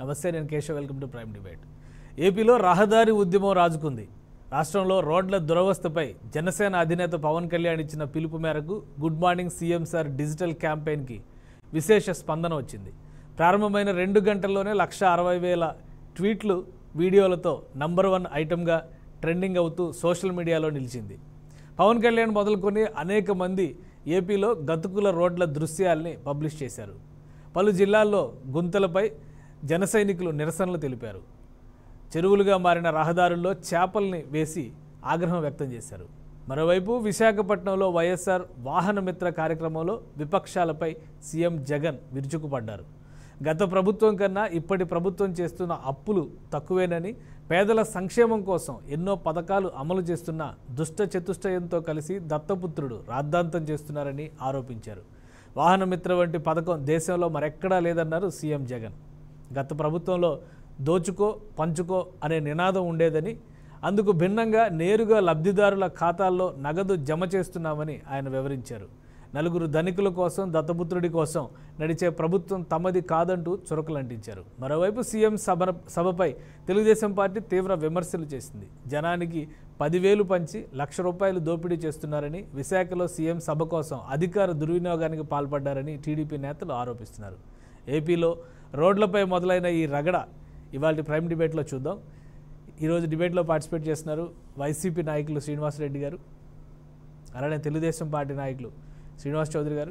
నమస్తే నేను Keshav welcome to prime debate ఏపీలో రహదారి ఉద్యమం రాజుకుంది రాష్ట్రంలో రోడ్ల దురవస్థపై జనసేన అధినేత పవన్ కళ్యాణ్ ఇచ్చిన పిలుపు మేరకు good morning CM sir digital క్యాంపెయిన్కి విశేష స్పందన వచ్చింది ప్రారంభమైన రెండు గంటల్లోనే లక్ష అరవై వేల ట్వీట్లు వీడియోలతో నంబర్ వన్ ఐటమ్గా ట్రెండింగ్ అవుతూ సోషల్ మీడియాలో నిలిచింది పవన్ కళ్యాణ్ మొదలుకొని అనేక మంది ఏపీలో గతుకుల రోడ్ల దృశ్యాల్ని పబ్లిష్ చేశారు పలు జిల్లాల్లో గుంతలపై జన సైనికులు నిరసనలు తెలిపారు చెరువులుగా మారిన రహదారుల్లో చేపల్ని వేసి ఆగ్రహం వ్యక్తం చేశారు మరోవైపు విశాఖపట్నంలో వైఎస్ఆర్ వాహన మిత్ర కార్యక్రమంలో విపక్షాలపై సీఎం జగన్ విరుచుకుపడ్డారు గత ప్రభుత్వం కన్నా ఇప్పటి ప్రభుత్వం చేస్తున్న అప్పులు తక్కువేనని పేదల సంక్షేమం కోసం ఎన్నో పథకాలు అమలు చేస్తున్న దుష్ట చతుష్టయంతో కలిసి దత్తపుత్రుడు రాద్ధాంతం చేస్తున్నారని ఆరోపించారు వాహనమిత్ర వంటి పథకం దేశంలో మరెక్కడా లేదన్నారు సీఎం జగన్ గత ప్రభుత్వంలో దోచుకో పంచుకో అనే నినాదం ఉండేదని అందుకు భిన్నంగా నేరుగా లబ్ధిదారుల ఖాతాల్లో నగదు జమ చేస్తున్నామని ఆయన వివరించారు నలుగురు ధనికుల కోసం దత్తపుత్రుడి కోసం నడిచే ప్రభుత్వం తమది కాదంటూ చురకలంటించారు మరోవైపు సీఎం సభ సభపై తెలుగుదేశం పార్టీ తీవ్ర విమర్శలు చేసింది జనానికి పదివేలు పంచి లక్ష రూపాయలు దోపిడీ చేస్తున్నారని విశాఖలో సీఎం సభ కోసం అధికార దుర్వినియోగానికి పాల్పడ్డారని టీడీపీ నేతలు ఆరోపిస్తున్నారు ఏపీలో రోడ్లపై మొదలైన ఈ రగడ ఇవాళ ప్రైమ్ డిబేట్లో చూద్దాం ఈరోజు డిబేట్లో పార్టిసిపేట్ చేస్తున్నారు వైసీపీ నాయకులు శ్రీనివాసరెడ్డి గారు అలానే తెలుగుదేశం పార్టీ నాయకులు శ్రీనివాస్ చౌదరి గారు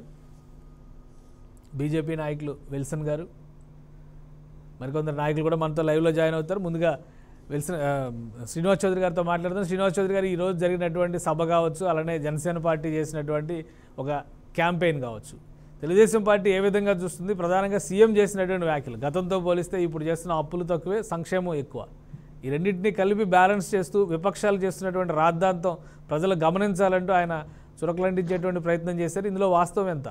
బీజేపీ నాయకులు విల్సన్ గారు మరికొందరు నాయకులు కూడా మనతో లైవ్లో జాయిన్ అవుతారు ముందుగా విల్సన్ ఆ, శ్రీనివాస్ చౌదరి గారితో మాట్లాడదాం శ్రీనివాస్ చౌదరి గారు ఈరోజు జరిగినటువంటి సభ కావచ్చు అలానే జనసేన పార్టీ చేసినటువంటి ఒక క్యాంపెయిన్ కావచ్చు తెలుగుదేశం పార్టీ ఏ విధంగా చూస్తుంది ప్రధానంగా సీఎం చేసినటువంటి వ్యాఖ్యలు గతంతో పోలిస్తే ఇప్పుడు చేస్తున్న అప్పులు తక్కువే సంక్షేమం ఎక్కువ ఈ రెండింటినీ కలిపి బ్యాలెన్స్ చేస్తూ విపక్షాలు చేస్తున్నటువంటి రాద్ధాంతం ప్రజలు గమనించాలంటూ ఆయన చురకలంటించేటువంటి ప్రయత్నం చేశారు ఇందులో వాస్తవం ఎంత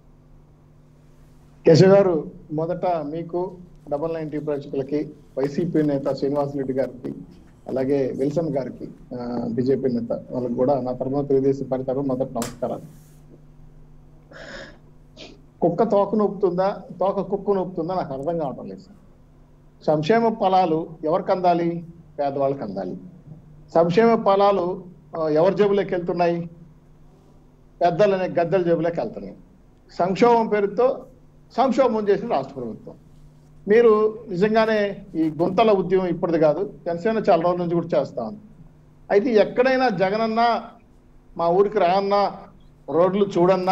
కేశవ్ గారు మొదట మీకు డబల్ నైన్టీ ప్రేక్షకులకి వైసీపీ నేత శ్రీనివాస్ రెడ్డి గారికి అలాగే విల్సన్ గారికి బీజేపీ నేత వాళ్ళకి కూడా నా తరఫున తెలుగుదేశం పార్టీ తరఫున మొదట నమస్కారాలు కుక్క తోక నొప్పుతుందా తోక కుక్క నొప్పుతుందా నాకు అర్థం కావటం లేదు సార్ సంక్షేమ ఫలాలు ఎవరికి అందాలి పేదవాళ్ళకి అందాలి సంక్షేమ ఫలాలు ఆ, ఎవరి జేబులోకి వెళ్తున్నాయి పెద్దలనే గద్దెల జేబులోకి వెళ్తున్నాయి సంక్షోభం పేరుతో సంక్షోభం చేసిన రాష్ట్ర ప్రభుత్వం మీరు నిజంగానే ఈ గుంతల ఉద్యమం ఇప్పటిది కాదు జనసేన చాలా రోజుల నుంచి కూడా చేస్తా ఉంది అయితే ఎక్కడైనా జగనన్న మా ఊరికి రాయన్నా రోడ్లు చూడన్నా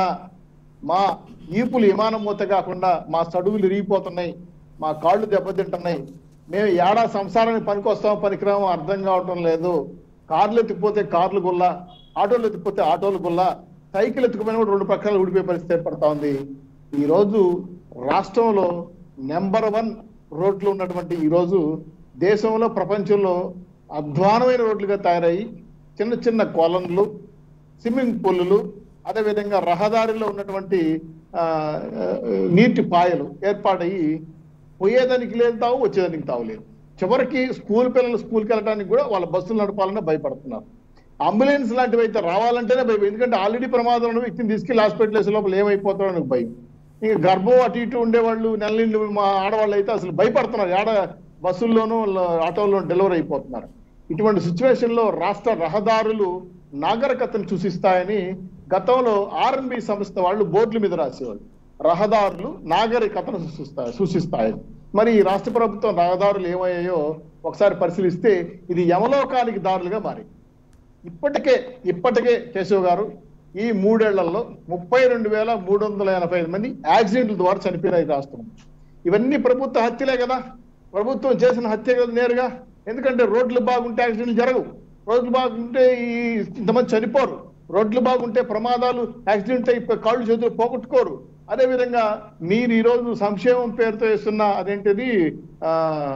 మా ఈపులు విమానం మూత కాకుండా మా చడువులు ఇరిగిపోతున్నాయి మా కాళ్ళు దెబ్బతింటున్నాయి మేము ఏడా సంసారానికి పనికొస్తామో పనికిరామో అర్థం కావటం లేదు కార్లు ఎత్తిపోతే కార్లు గుల్ల ఆటోలు ఎత్తిపోతే ఆటోలు గుల్ల సైకిల్ ఎత్తుకుపోయినా కూడా రెండు పక్కన ఊడిపోయే పరిస్థితి ఏర్పడతా ఉంది ఈ రోజు రాష్ట్రంలో నెంబర్ వన్ రోడ్లు ఉన్నటువంటి ఈ రోజు దేశంలో ప్రపంచంలో అధ్వానమైన రోడ్లుగా తయారయ్యి చిన్న చిన్న కొలన్లు స్విమ్మింగ్ పూల్లు అదేవిధంగా రహదారిలో ఉన్నటువంటి ఆ, ఆ, నీటి పాయలు ఏర్పాటయ్యి పోయేదానికి లేదు తావు వచ్చేదానికి తావు లేదు చివరికి స్కూల్ పిల్లలు స్కూల్కి వెళ్ళడానికి కూడా వాళ్ళ బస్సులు నడపాలన్నా భయపడుతున్నారు అంబులెన్స్ లాంటివి అయితే రావాలంటేనే భయం ఎందుకంటే ఆల్రెడీ ప్రమాదం ఉన్న వ్యక్తిని తీసుకెళ్లి హాస్పిటల్ వేసే లోపల ఏమైపోతాడో నాకు భయం ఇంకా గర్భం అటు ఇటు ఉండేవాళ్ళు నెల నిండు మా ఆడవాళ్ళు అయితే అసలు భయపడుతున్నారు ఆడ బస్సుల్లోనూ ఆటోల్లో డెలివరీ అయిపోతున్నారు ఇటువంటి సిచ్యువేషన్ లో రాష్ట్ర రహదారులు నాగరికతను సూచిస్తాయని గతంలో ఆర్ఎన్బి సంస్థ వాళ్ళు బోర్డుల మీద రాసేవాళ్ళు రహదారులు నాగరికతను సూచిస్తాయి సూచిస్తాయని మరి ఈ రాష్ట్ర ప్రభుత్వం రహదారులు ఏమయ్యాయో ఒకసారి పరిశీలిస్తే ఇది యమలోకానికి దారులుగా మారి ఇప్పటికే ఇప్పటికే కేశవ్ గారు ఈ మూడేళ్లలో ముప్పై రెండు వేల మూడు వందల ఎనభై ఐదు మంది యాక్సిడెంట్ల ద్వారా చనిపోయినాయి ఈ రాష్ట్రం ఇవన్నీ ప్రభుత్వ హత్యలే కదా ప్రభుత్వం చేసిన హత్య కదా నేరుగా ఎందుకంటే రోడ్లు బాగుంటే యాక్సిడెంట్లు జరగవు రోడ్లు బాగుంటే ఈ ఇంతమంది చనిపోరు రోడ్లు బాగుంటే ప్రమాదాలు యాక్సిడెంట్ అయిపోయి కాళ్ళు చేతులు పోగొట్టుకోరు అదే విధంగా మీరు ఈ రోజు సంక్షేమం పేరుతో వేస్తున్న అదేంటిది ఆ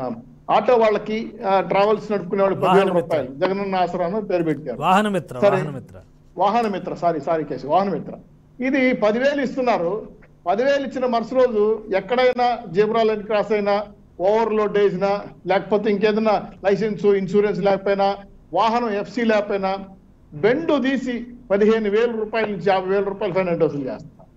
ఆటో వాళ్ళకి ట్రావెల్స్ నడుపుకునే వాళ్ళు పదివేల వాహన మిత్ర. రూపాయలు జగనన్న ఆసరాను పేరు పెట్టారు వాహనమిత్ర సరే. వాహనమిత్ర వాహన మిత్ర సారీ సారీ కేసు వాహన మిత్ర ఇది పదివేలు ఇస్తున్నారు పదివేలు ఇచ్చిన మరుసటి రోజు ఎక్కడైనా జేబురా లైన్ క్రాస్ అయినా ఓవర్లోడ్ వేసినా లేకపోతే ఇంకేదైనా లైసెన్స్ ఇన్సూరెన్స్ లేకపోయినా వాహనం ఎఫ్సి లేకపోయినా బెండు తీసి పదిహేను వేల రూపాయల నుంచి యాభై వేల రూపాయలు ఫైన్ వసూలు చేస్తారు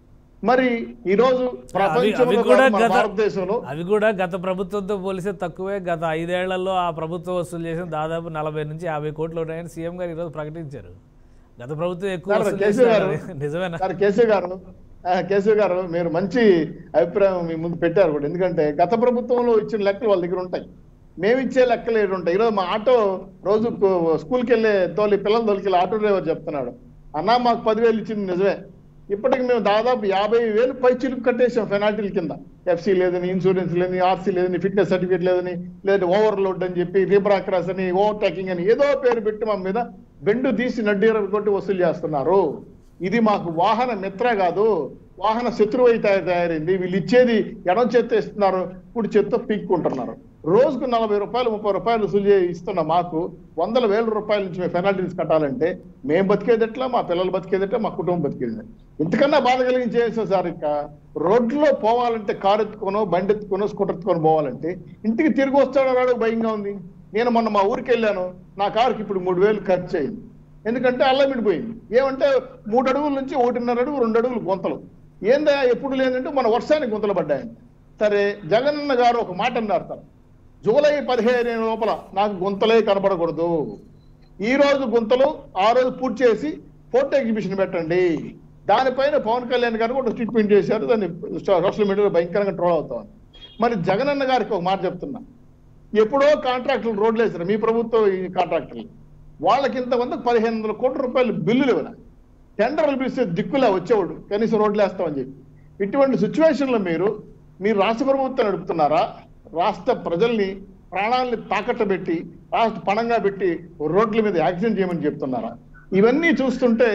మరి ఈ రోజు అవి అవి ప్రపంచంలో కూడా కాదు, మన గత భారతదేశంలో అవి కూడా గత ప్రభుత్వంతో పోలిస్తే తక్కువే గత ఐదేళ్లలో ఆ ప్రభుత్వం వసూలు చేసిన దాదాపు నలభై నుంచి యాభై కోట్లు ఉన్నాయని సీఎం గారు ఈరోజు ప్రకటించారు గత ప్రభుత్వం ఎక్కువ సార్, వసూలు కేసీ గారు చేసినారు. నిజమేనా సార్ కేసీ గారు ఆ, కేసీ గారు మీరు మంచి అభిప్రాయం మీ ముందు పెట్టారు కూడా ఎందుకంటే గత ప్రభుత్వంలో ఇచ్చిన లెక్కలు వాళ్ళ దగ్గర ఉంటాయి మేము ఇచ్చే లెక్కలు ఏడు ఉంటాయి ఈరోజు మా ఆటో రోజు కు- స్కూల్కి వెళ్ళే తోలి పిల్లలు తోలికి ఆటో డ్రైవర్ చెప్తున్నాడు అన్నా మాకు పదివేలు ఇచ్చింది నిజమే ఇప్పటికి మేము దాదాపు యాభై వేలు పై చిలుపు కట్టేసాం పెనాల్టీల కింద ఎఫ్సీ లేదని ఇన్సూరెన్స్ లేదని ఆర్సీ లేదని ఫిట్నెస్ సర్టిఫికేట్ లేదని లేదా ఓవర్లోడ్ అని చెప్పి రీబ్రా క్రాస్ అని ఓవర్ టాకింగ్ అని ఏదో పేరు పెట్టి మా మీద బెండు తీసి నడ్డీర కొట్టి వసూలు చేస్తున్నారు ఇది మాకు వాహన మిత్ర కాదు వాహన శత్రువు అయితే తయారైంది వీళ్ళు ఇచ్చేది ఎడం చేత్తో ఇస్తున్నారు ఇప్పుడు చేత్తో పీక్కుంటున్నారు రోజుకు నలభై రూపాయలు ముప్పై రూపాయలు వసూలు చేసి ఇస్తున్న మాకు వందల వేల రూపాయల నుంచి మేము పెనాల్టీస్ కట్టాలంటే మేము బతికేది ఎట్లా మా పిల్లలు బతికేది ఎట్లా మా కుటుంబం బతికేది ఇంతకన్నా బాధ కలిగించేసాం సార్ ఇక రోడ్లో పోవాలంటే కారు ఎత్తుకోనో బండి ఎత్తుకోనో స్కూటర్ ఎత్తుకొని పోవాలంటే ఇంటికి తిరిగి వస్తాడో రాడో భయంగా ఉంది నేను మొన్న మా ఊరికి వెళ్ళాను నా కారుకి ఇప్పుడు మూడు వేలు ఖర్చు అయింది ఎందుకంటే అల్లమిడిపోయింది ఏమంటే మూడు అడుగుల నుంచి ఒకటిన్నర అడుగు రెండు అడుగులు గుంతలు ఏందా ఎప్పుడు లేదంటే మన వర్షానికి గుంతలు పడ్డాయండి సరే జగనన్న గారు ఒక మాట అన్నారు సార్ జూలై పదిహేను లోపల నాకు గుంతలే కనబడకూడదు ఈ రోజు గుంతలు ఆ రోజు పూర్తి చేసి ఫోటో ఎగ్జిబిషన్ పెట్టండి దానిపైన పవన్ కళ్యాణ్ గారు కూడా ట్రీట్మెంట్ చేశారు దాన్ని సోషల్ మీడియాలో భయంకరంగా ట్రోల్ అవుతాం మరి జగనన్న గారికి ఒక మాట చెప్తున్నా ఎప్పుడో కాంట్రాక్టులు రోడ్లు వేసారు మీ ప్రభుత్వం ఈ కాంట్రాక్టర్లు వాళ్ళకి ఇంతమంది పదిహేను వందల కోట్ల రూపాయలు బిల్లులు ఇవ్వాలి టెండర్లు పిలిస్తే దిక్కులే వచ్చేవాడు కనీసం రోడ్లు వేస్తామని చెప్పి ఇటువంటి సిచ్యువేషన్లో మీరు మీరు రాష్ట్ర ప్రభుత్వం నడుపుతున్నారా రాష్ట్ర ప్రజల్ని ప్రాణాలని తాకట్టు పెట్టి రాష్ట్ర పణంగా పెట్టి రోడ్ల మీద యాక్సిడెంట్ చేయమని చెప్తున్నారా ఇవన్నీ చూస్తుంటే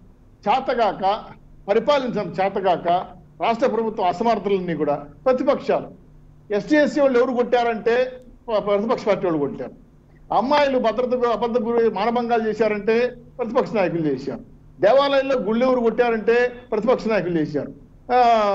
చేతగాక పరిపాలించడం చేతగాక రాష్ట్ర ప్రభుత్వం అసమర్థులన్నీ కూడా ప్రతిపక్షాలు ఎస్టీ ఎస్సీ వాళ్ళు ఎవరు కొట్టారంటే ప- ప్రతిపక్ష పార్టీ వాళ్ళు కొట్టారు అమ్మాయిలు భద్రత అబద్ధ గురి మానభంగాలు చేశారంటే ప్రతిపక్ష నాయకులు చేశారు దేవాలయంలో గుళ్ళు ఎవరు కొట్టారంటే ప్రతిపక్ష నాయకులు చేశారు ఆ,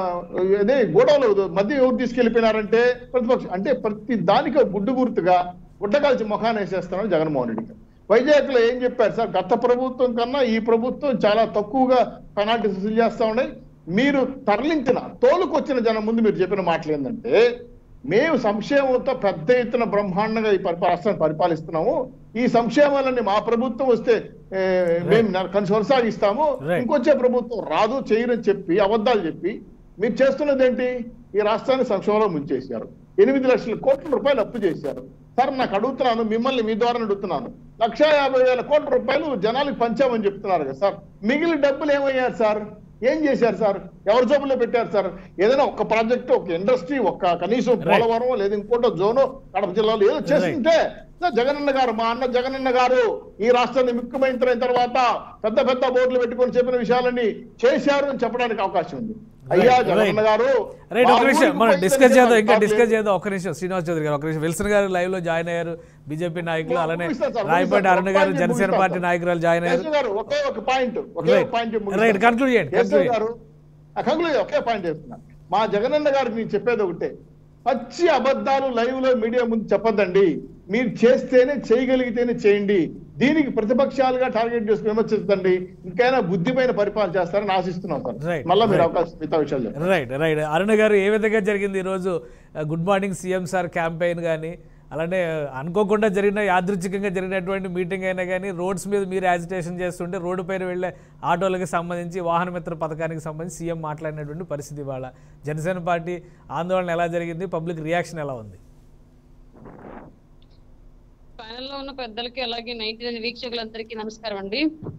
అదే గోడవలు మధ్య ఎవరు తీసుకెళ్లిపోయినారంటే ప్రతిపక్ష అంటే ప్రతి దానికి ఒక గుడ్డు గుర్తుగా గుడ్డకాల్చి ముఖాన్ని వేసేస్తామని జగన్మోహన్ రెడ్డి గారు వైజాగ్ లో ఏం చెప్పారు సార్ గత ప్రభుత్వం కన్నా ఈ ప్రభుత్వం చాలా తక్కువగా పెనాల్టీస్ వసూలు చేస్తా ఉన్నాయి మీరు తరలించిన తోలుకొచ్చిన జనం ముందు మీరు చెప్పిన మాటలు ఏంటంటే మేము సంక్షేమంతో పెద్ద ఎత్తున బ్రహ్మాండంగా ఈ పరిపా- రాష్ట్రాన్ని పరిపాలిస్తున్నాము ఈ సంక్షేమాలన్నీ మా ప్రభుత్వం వస్తే ఏ, మేము న- కన్- కొనసాగిస్తాము Right. ఇంకొచ్చే ప్రభుత్వం రాదు చేయరని చెప్పి అబద్ధాలు చెప్పి మీరు చేస్తున్నది ఏంటి ఈ రాష్ట్రాన్ని సంక్షేమంలో ముంచేశారు ఎనిమిది లక్షల కోట్ల రూపాయలు అప్పు చేశారు సార్ నాకు అడుగుతున్నాను మిమ్మల్ని మీ ద్వారా అడుగుతున్నాను లక్ష యాభై వేల కోట్ల రూపాయలు జనాలకు పంచామని చెప్తున్నారు కదా సార్ మిగిలిన డబ్బులు ఏమయ్యారు సార్ ఏం చేశారు సార్ ఎవరి జోబులో పెట్టారు సార్ ఏదైనా ఒక ప్రాజెక్ట్ ఒక ఇండస్ట్రీ ఒక కనీసం పోలవరం లేదా ఇంకోటో జోను కడప జిల్లాలో ఏదో చేస్తుంటే సార్ జగనన్న గారు మా అన్న జగనన్న గారు ఈ రాష్ట్రాన్ని ముఖ్యమంత్రి అయిన తర్వాత పెద్ద పెద్ద బోర్డులు పెట్టుకొని చెప్పిన విషయాలన్నీ చేశారు అని చెప్పడానికి అవకాశం ఉంది అయ్యా Right, జగనన్న right. గారు రైట్ మా ఒక నిమిషం ఊరికి మనం పోయి డిస్కస్ చేద్దాం ఇంకా సార్ డిస్కస్ చేద్దాం ఒక నిమిషం శ్రీనివాస్ చౌదరి గారు ఒక నిమిషం విల్సన్ గారు లైవ్ లో జాయిన్ అయ్యారు బీజేపీ నాయకులు Yeah, అలానే ముగిస్తాను సార్, రాయపాటి ముగిస్తాను. అరుణ్ గారు ఒక జనసేన పాయింట్ పార్టీ ముగిస్తాను. నాయకురాలు జాయిన్ అయ్యారు కేశవ్ గారు ఒకే ఒక పాయింట్ ఒకే Right. ఒక పాయింట్ Right, conclude చేయండి, conclude గారు కంక్లూడ్ ఒకే పాయింట్ చెప్తున్నా మా జగనన్న గారికి నేను చెప్పేది ఒకటే పచ్చి అబద్ధాలు లైవ్ లో మీడియా ముందు చెప్పొద్దండి మీరు చేస్తేనే చేయగలిగితేనే చేయండి దీనికి ప్రతిపక్షాలుగా టార్గెట్ చేసుకుని విమర్శించండి ఇంకైనా బుద్ధిమైన పరిపాలన చేస్తారని ఆశిస్తున్నాం సార్ Right, మళ్ళీ మీరు right. అవకాశం మిగతా విషయాలు చెప్పండి. రైట్ రైట్ అరుణ్ గారు ఏ విధంగా జరిగింది ఈరోజు good morning CM sir campaign కానీ అలానే అనుకోకుండా జరిగిన యాదృచ్ఛికంగా జరిగినటువంటి మీటింగ్ అయినా కానీ రోడ్స్ మీద మీరు యాజిటేషన్ చేస్తుంటే రోడ్డు పైన వెళ్ళే ఆటోలకు సంబంధించి వాహన మిత్ర పథకానికి సంబంధించి సీఎం మాట్లాడినటువంటి పరిస్థితి ఇవాళ జనసేన పార్టీ ఆందోళన ఎలా జరిగింది పబ్లిక్ రియాక్షన్ ఎలా ఉంది ప్యానెల్ లో ఉన్న పెద్దలకి అలాగే నైన్టీ నైన్ వీక్షకులందరికీ నమస్కారం అండి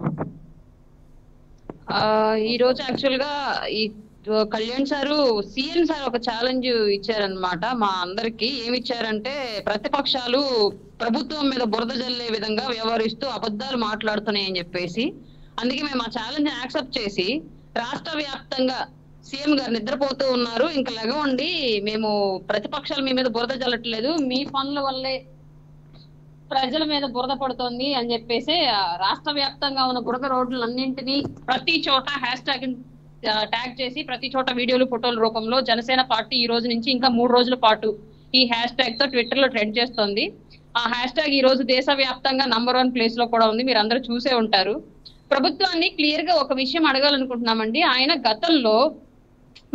ఆ, ఈ రోజు యాక్చువల్ గా ఈ కళ్యాణ్ సారు సీఎం సార్ ఒక ఛాలెంజ్ ఇచ్చారనమాట మా అందరికి ఏమి ఇచ్చారంటే ప్రతిపక్షాలు ప్రభుత్వం మీద బురద జల్లే విధంగా వ్యవహరిస్తూ అబద్ధాలు మాట్లాడుతున్నాయి అని చెప్పేసి అందుకే మేము ఆ ఛాలెంజ్ యాక్సెప్ట్ చేసి రాష్ట్ర వ్యాప్తంగా సీఎం గారు నిద్రపోతూ ఉన్నారు ఇంకా లెగవండి మేము ప్రతిపక్షాలు మీ మీద బురద జల్లట్లేదు మీ పనుల వల్లే ప్రజల మీద బురద పడుతోంది అని చెప్పేసి ఆ, రాష్ట్ర వ్యాప్తంగా ఉన్న బురద రోడ్లన్నింటినీ ప్రతి చోట హ్యాష్ ట్యాగ్ ట్యాగ్ చేసి ప్రతి చోట వీడియోలు ఫోటోల రూపంలో జనసేన పార్టీ ఈ రోజు నుంచి ఇంకా మూడు రోజుల పాటు ఈ హ్యాష్ ట్యాగ్ తో ట్విట్టర్ లో ట్రెండ్ చేస్తోంది ఆ హ్యాష్ ట్యాగ్ ఈ రోజు దేశవ్యాప్తంగా నంబర్ వన్ ప్లేస్ లో కూడా ఉంది మీరు అందరూ చూసే ఉంటారు ప్రభుత్వాన్ని క్లియర్ గా ఒక విషయం అడగాలనుకుంటున్నామండి ఆయన గతంలో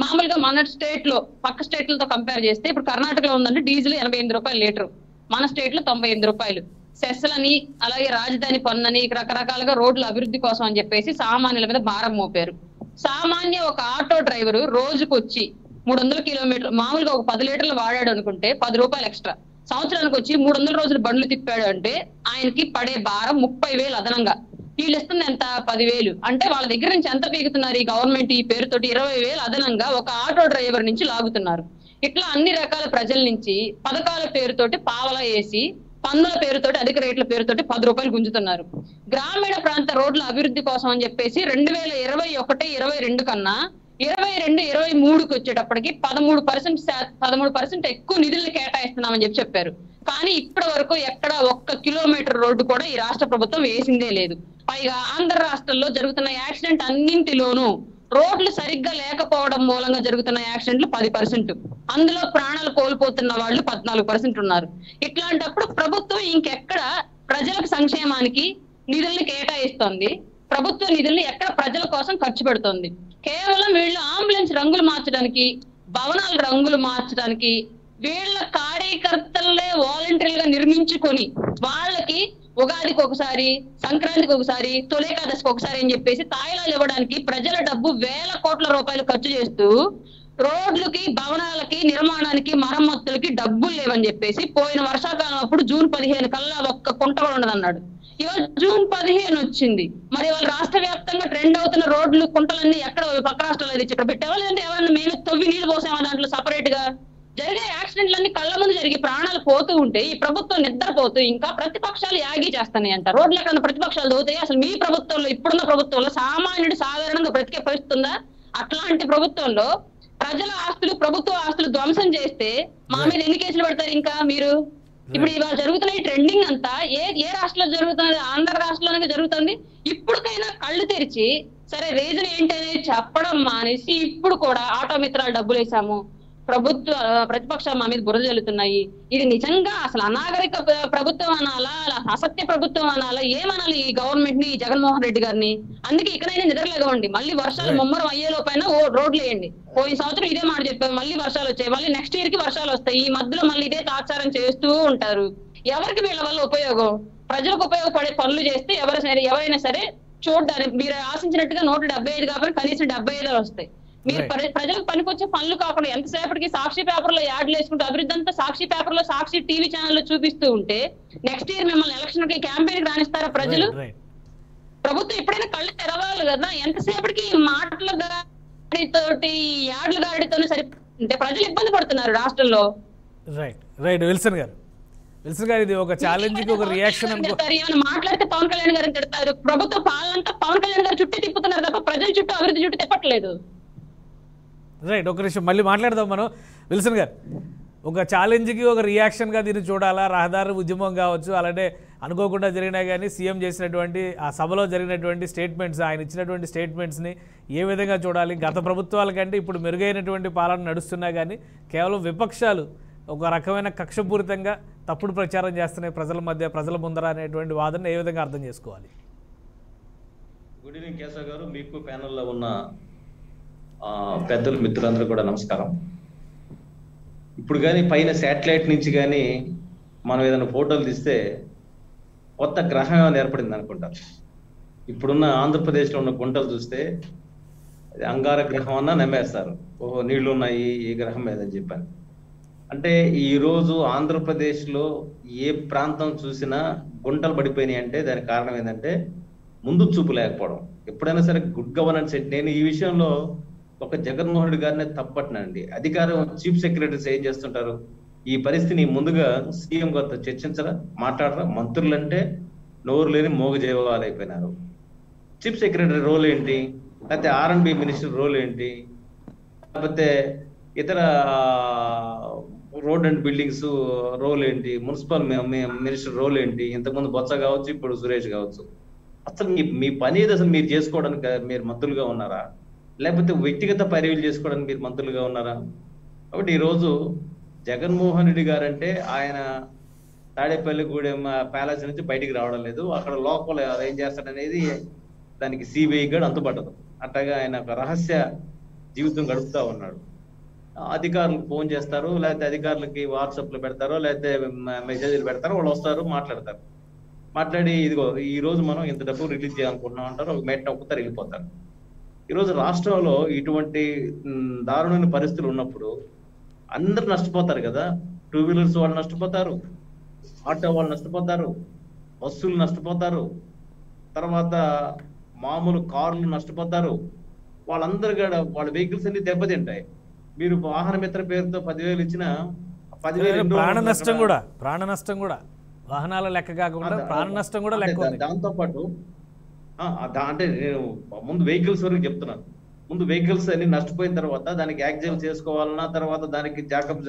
మామూలుగా మన స్టేట్ లో పక్క స్టేట్లతో కంపేర్ చేస్తే ఇప్పుడు కర్ణాటకలో ఉందంటే డీజిల్ ఎనభై ఎనిమిది రూపాయలు లీటర్ మన స్టేట్ లో తొంభై ఎనిమిది రూపాయలు సెస్లని అలాగే రాజధాని పన్నుని రకరకాలుగా రోడ్ల అభివృద్ధి కోసం అని చెప్పేసి సామాన్యుల మీద భారం మోపారు సామాన్య ఒక ఆటో డ్రైవర్ రోజుకు వచ్చి మూడు వందల కిలోమీటర్లు మామూలుగా ఒక పది లీటర్లు వాడాడు అనుకుంటే పది రూపాయలు ఎక్స్ట్రా సంవత్సరానికి వచ్చి మూడు వందల రోజులు బండ్లు తిప్పాడు అంటే ఆయనకి పడే భారం ముప్పై వేలు అదనంగా వీళ్ళు ఇస్తుంది ఎంత పదివేలు అంటే వాళ్ళ దగ్గర నుంచి ఎంత పీకుతున్నారు ఈ గవర్నమెంట్ ఈ పేరుతోటి ఇరవై వేలు అదనంగా ఒక ఆటో డ్రైవర్ నుంచి లాగుతున్నారు ఇట్లా అన్ని రకాల ప్రజల నుంచి పథకాల పేరుతోటి పావలా వేసి పన్నుల పేరుతోటి అధిక రేట్ల పేరుతోటి పది రూపాయలు గుంజుతున్నారు గ్రామీణ ప్రాంత రోడ్ల అభివృద్ధి కోసం అని చెప్పేసి రెండు వేల ఇరవై ఒకటి ఇరవై రెండు కన్నా ఇరవై రెండు ఇరవై మూడుకి వచ్చేటప్పటికి పదమూడు పర్సెంట్ పదమూడు పర్సెంట్ ఎక్కువ నిధులు కేటాయిస్తున్నామని చెప్పి చెప్పారు కానీ ఇప్పటి వరకు ఎక్కడ ఒక్క కిలోమీటర్ రోడ్డు కూడా ఈ రాష్ట్ర ప్రభుత్వం వేసిందే లేదు పైగా ఆంధ్ర రాష్ట్రంలో జరుగుతున్న యాక్సిడెంట్ అన్నింటిలోనూ రోడ్లు సరిగ్గా లేకపోవడం మూలంగా జరుగుతున్న యాక్సిడెంట్లు పది పర్సెంట్ అందులో ప్రాణాలు కోల్పోతున్న వాళ్ళు పద్నాలుగు పర్సెంట్ ఉన్నారు ఇట్లాంటప్పుడు ప్రభుత్వం ఇంకెక్కడ ప్రజలకు సంక్షేమానికి నిధుల్ని కేటాయిస్తోంది ప్రభుత్వ నిధుల్ని ఎక్కడ ప్రజల కోసం ఖర్చు పెడుతోంది కేవలం వీళ్ళు అంబులెన్స్ రంగులు మార్చడానికి భవనాల రంగులు మార్చడానికి వీళ్ళ కార్యకర్తలే వాలంటీర్లుగా నిర్మించుకొని వాళ్ళకి ఉగాదికి ఒకసారి సంక్రాంతికి ఒకసారి తొలేకాదశికి ఒకసారి అని చెప్పేసి తాయిలాలు ఇవ్వడానికి ప్రజల డబ్బు వేల కోట్ల రూపాయలు ఖర్చు చేస్తూ రోడ్లకి భవనాలకి నిర్మాణానికి మరమ్మతులకి డబ్బులు లేవని చెప్పేసి పోయిన వర్షాకాలం అప్పుడు జూన్ పదిహేను కల్లా ఒక్క కుంట కూడా ఉండదన్నాడు ఇవాళ జూన్ పదిహేను వచ్చింది మరి వాళ్ళ రాష్ట్ర వ్యాప్తంగా ట్రెండ్ అవుతున్న రోడ్లు కుంటలన్నీ ఎక్కడ పక్క రాష్ట్రాల్లో తెచ్చి ఇక్కడ పెట్టావా లేదంటే ఎవరైనా మేమే తవ్వి నీళ్లు పోసామా దాంట్లో సపరేట్ గా జరిగే యాక్సిడెంట్లన్నీ కళ్ళ ముందు జరిగి ప్రాణాలు పోతూ ఉంటే ఈ ప్రభుత్వం నిద్రపోతూ ఇంకా ప్రతిపక్షాలు యాగి చేస్తాయి అంట రోడ్ల ఎక్కడ ప్రతిపక్షాలు దోతాయి అసలు మీ ప్రభుత్వంలో ఇప్పుడున్న ప్రభుత్వంలో సామాన్యుడు సాధారణంగా బ్రతికే పరిస్థితి ఉందా అట్లాంటి ప్రభుత్వంలో ప్రజల ఆస్తులు ప్రభుత్వ ఆస్తులు ధ్వంసం చేస్తే మా మీద ఎన్ని కేసులు పెడతారు ఇంకా మీరు ఇప్పుడు ఇవాళ జరుగుతున్న ఈ ట్రెండింగ్ అంతా ఏ ఏ రాష్ట్రంలో జరుగుతున్నది ఆంధ్ర రాష్ట్రంలోనే జరుగుతుంది ఇప్పటికైనా కళ్ళు తెరిచి సరే రీజన్ ఏంటి అనేది చెప్పడం మానేసి ఇప్పుడు కూడా ఆటో మిత్రాలు డబ్బులు వేసాము ప్రభుత్వ ప్రతిపక్షాలు మా మీద బురద జల్లుతున్నాయి ఇది నిజంగా అసలు అనాగరిక ప్ర- ప్రభుత్వం అనాలా అలా అసత్య ప్రభుత్వం అనాలా ఏమనాలి ఈ గవర్నమెంట్ ని ఈ జగన్మోహన్ రెడ్డి గారిని అందుకే ఇక్కడైనా నిద్రలేగవండి మళ్ళీ వర్షాలు ముమ్మరం అయ్యేలో పైన ఓ రోడ్లు వేయండి పోయిన సంవత్సరం ఇదే మాట చెప్పారు మళ్ళీ వర్షాలు వచ్చాయి మళ్ళీ నెక్స్ట్ ఇయర్ కి వర్షాలు వస్తాయి ఈ మధ్యలో మళ్ళీ ఇదే తాత్సారం చేస్తూ ఉంటారు ఎవరికి వీళ్ళ వల్ల ఉపయోగం ప్రజలకు ఉపయోగపడే పనులు చేస్తే ఎవరు సరే ఎవరైనా సరే చూడడానికి మీరు ఆశించినట్టుగా నూట డెబ్బై ఐదు కాబట్టి కనీసం డెబ్బై ఐదు వస్తాయి మీరు Right. ప్ర- ప్రజలకు పనికొచ్చే పనులు కాకుండా ఎంతసేపటికి సాక్షి పేపర్ లో యాడ్లు వేసుకుంటూ అభివృద్ధి అంతా సాక్షి పేపర్ లో సాక్షి టీవీ ఛానల్లో చూపిస్తూ ఉంటే నెక్స్ట్ ఇయర్ మిమ్మల్ని ఎలక్షన్ కి క్యాంపెయిన్ రాణిస్తారా ప్రజలు రైట్ రైట్ ప్రభుత్వం ఎప్పుడైనా కళ్ళు తెరవాలి కదా ఎంతసేపటికి ఈ మాటల గాడితోటి ఈ యాడ్ల గాడితో సరి అంటే ప్రజలు ఇబ్బంది పడుతున్నారు రాష్ట్రంలో రైట్ రైట్ విల్సన్ గారు విల్సన్ గారు ఇది ఒక ఛాలెంజ్ కి ఒక రియాక్షన్ అనుకో తిడతారు, ఏమైనా మాట్లాడితే పవన్ కళ్యాణ్ గారిని తిడతారు ప్రభుత్వ పాలన అంతా పవన్ కళ్యాణ్ గారు చుట్టూ తిప్పుతున్నారు తప్ప ప్రజల చుట్టూ అభివృద్ధి చుట్టూ తిప్పట్లేదు రైట్ ఒక నిమిషం మళ్ళీ మాట్లాడదాం మనం విల్సన్ గారు ఒక ఛాలెంజ్కి ఒక రియాక్షన్గా దీన్ని చూడాలా రహదారి ఉద్యమం కావచ్చు అలాగే అనుకోకుండా జరిగినా కానీ సీఎం చేసినటువంటి ఆ సభలో జరిగినటువంటి స్టేట్మెంట్స్ ఆయన ఇచ్చినటువంటి స్టేట్మెంట్స్ని ఏ విధంగా చూడాలి గత ప్రభుత్వాల కంటే ఇప్పుడు మెరుగైనటువంటి పాలన నడుస్తున్నా కానీ కేవలం విపక్షాలు ఒక రకమైన కక్షపూరితంగా తప్పుడు ప్రచారం చేస్తున్నాయి ప్రజల మధ్య ప్రజల ముందర అనేటువంటి వాదన ఏ విధంగా అర్థం చేసుకోవాలి గుడ్ ఈవినింగ్ కేశవ్ గారు మీకు ప్యానెల్లో ఉన్న ఆ, పెద్దలు మిత్రులందరూ కూడా నమస్కారం ఇప్పుడు కానీ పైన శాటిలైట్ నుంచి కానీ మనం ఏదైనా ఫోటోలు తీస్తే కొత్త గ్రహం ఏమైనా ఏర్పడింది అనుకుంటారు ఇప్పుడున్న ఆంధ్రప్రదేశ్లో ఉన్న గుంటలు చూస్తే అది అంగార గ్రహం అన్నా నమ్మేస్తారు ఓహో నీళ్లు ఉన్నాయి ఈ గ్రహం మీదని చెప్పాను అంటే ఈ రోజు ఆంధ్రప్రదేశ్లో ఏ ప్రాంతం చూసినా గుంటలు పడిపోయినాయి అంటే దానికి కారణం ఏంటంటే ముందు చూపు లేకపోవడం ఎప్పుడైనా సరే గుడ్ గవర్నెన్స్ నేను ఈ విషయంలో ఒక జగన్మోహన్ రెడ్డి గారిని తప్పట్నండి అధికారం చీఫ్ సెక్రటరీస్ ఏం చేస్తుంటారు ఈ పరిస్థితిని ముందుగా సీఎం గారితో చర్చించరా మాట్లాడరా మంత్రులు అంటే నోరు లేని మోగ జయవాలు అయిపోయినారు చీఫ్ సెక్రటరీ రోల్ ఏంటి లేకపోతే R and B minister role ఏంటి లేకపోతే ఇతర రోడ్ అండ్ బిల్డింగ్స్ రోల్ ఏంటి మున్సిపల్ మినిస్టర్ రోల్ ఏంటి ఇంతకుముందు బొత్స కావచ్చు ఇప్పుడు సురేష్ కావచ్చు అసలు మీ మీ పని ఏది అసలు మీరు చేసుకోవడానికి మీరు మంత్రులుగా ఉన్నారా లేకపోతే వ్యక్తిగత పర్యలు చేసుకోవడానికి మీరు మంత్రులుగా ఉన్నారా కాబట్టి ఈరోజు జగన్మోహన్ రెడ్డి గారంటే ఆయన తాడేపల్లిగూడెం ప్యాలెస్ నుంచి బయటికి రావడం లేదు అక్కడ లోపల ఏం చేస్తాడనేది దానికి సిబిఐ కూడా అంతుపట్టదు అట్టగా ఆయన ఒక రహస్య జీవితం గడుపుతా ఉన్నాడు అధికారులకు ఫోన్ చేస్తారు లేకపోతే అధికారులకి వాట్సాప్ లో పెడతారో లేకపోతే మెసేజ్లు పెడతారో వాళ్ళు వస్తారు మాట్లాడతారు మాట్లాడి ఇదిగో ఈ రోజు మనం ఇంత డబ్బు రిలీజ్ చేయాలనుకుంటున్నాం అంటారు ఒక మెట్ నొక్కుతారు వెళ్ళిపోతారు ఈ రోజు రాష్ట్రంలో ఇటువంటి మ్, దారుణమైన పరిస్థితులు ఉన్నప్పుడు అందరు నష్టపోతారు కదా టూ వీలర్స్ వాళ్ళు నష్టపోతారు ఆటో వాళ్ళు నష్టపోతారు బస్సులు నష్టపోతారు తర్వాత మామూలు కార్లు నష్టపోతారు వాళ్ళందరూ కూడా వాళ్ళ వెహికల్స్ అన్ని దెబ్బతింటాయి మీరు వాహన మిత్ర పేరుతో పదివేలు ఇచ్చిన పదివేలు ఎన్ని ప్రాణ రోజులు నష్టం అక్కడ- కూడా ప్రాణ నష్టం కూడా వాహనాల లెక్క కాకుండా అదే, ప్రాణ నష్టం కూడా అంటే లెక్క ఉంది దా- దాంతో పాటు ఆ, ఆ, దా- అంటే నేను ముందు వెహికల్స్ వరకు చెప్తున్నాను ముందు వెహికల్స్ అన్ని నష్టపోయిన తర్వాత దానికి యాక్సిడెంట్ చేసుకోవాలన్నా తర్వాత దానికి జాకప్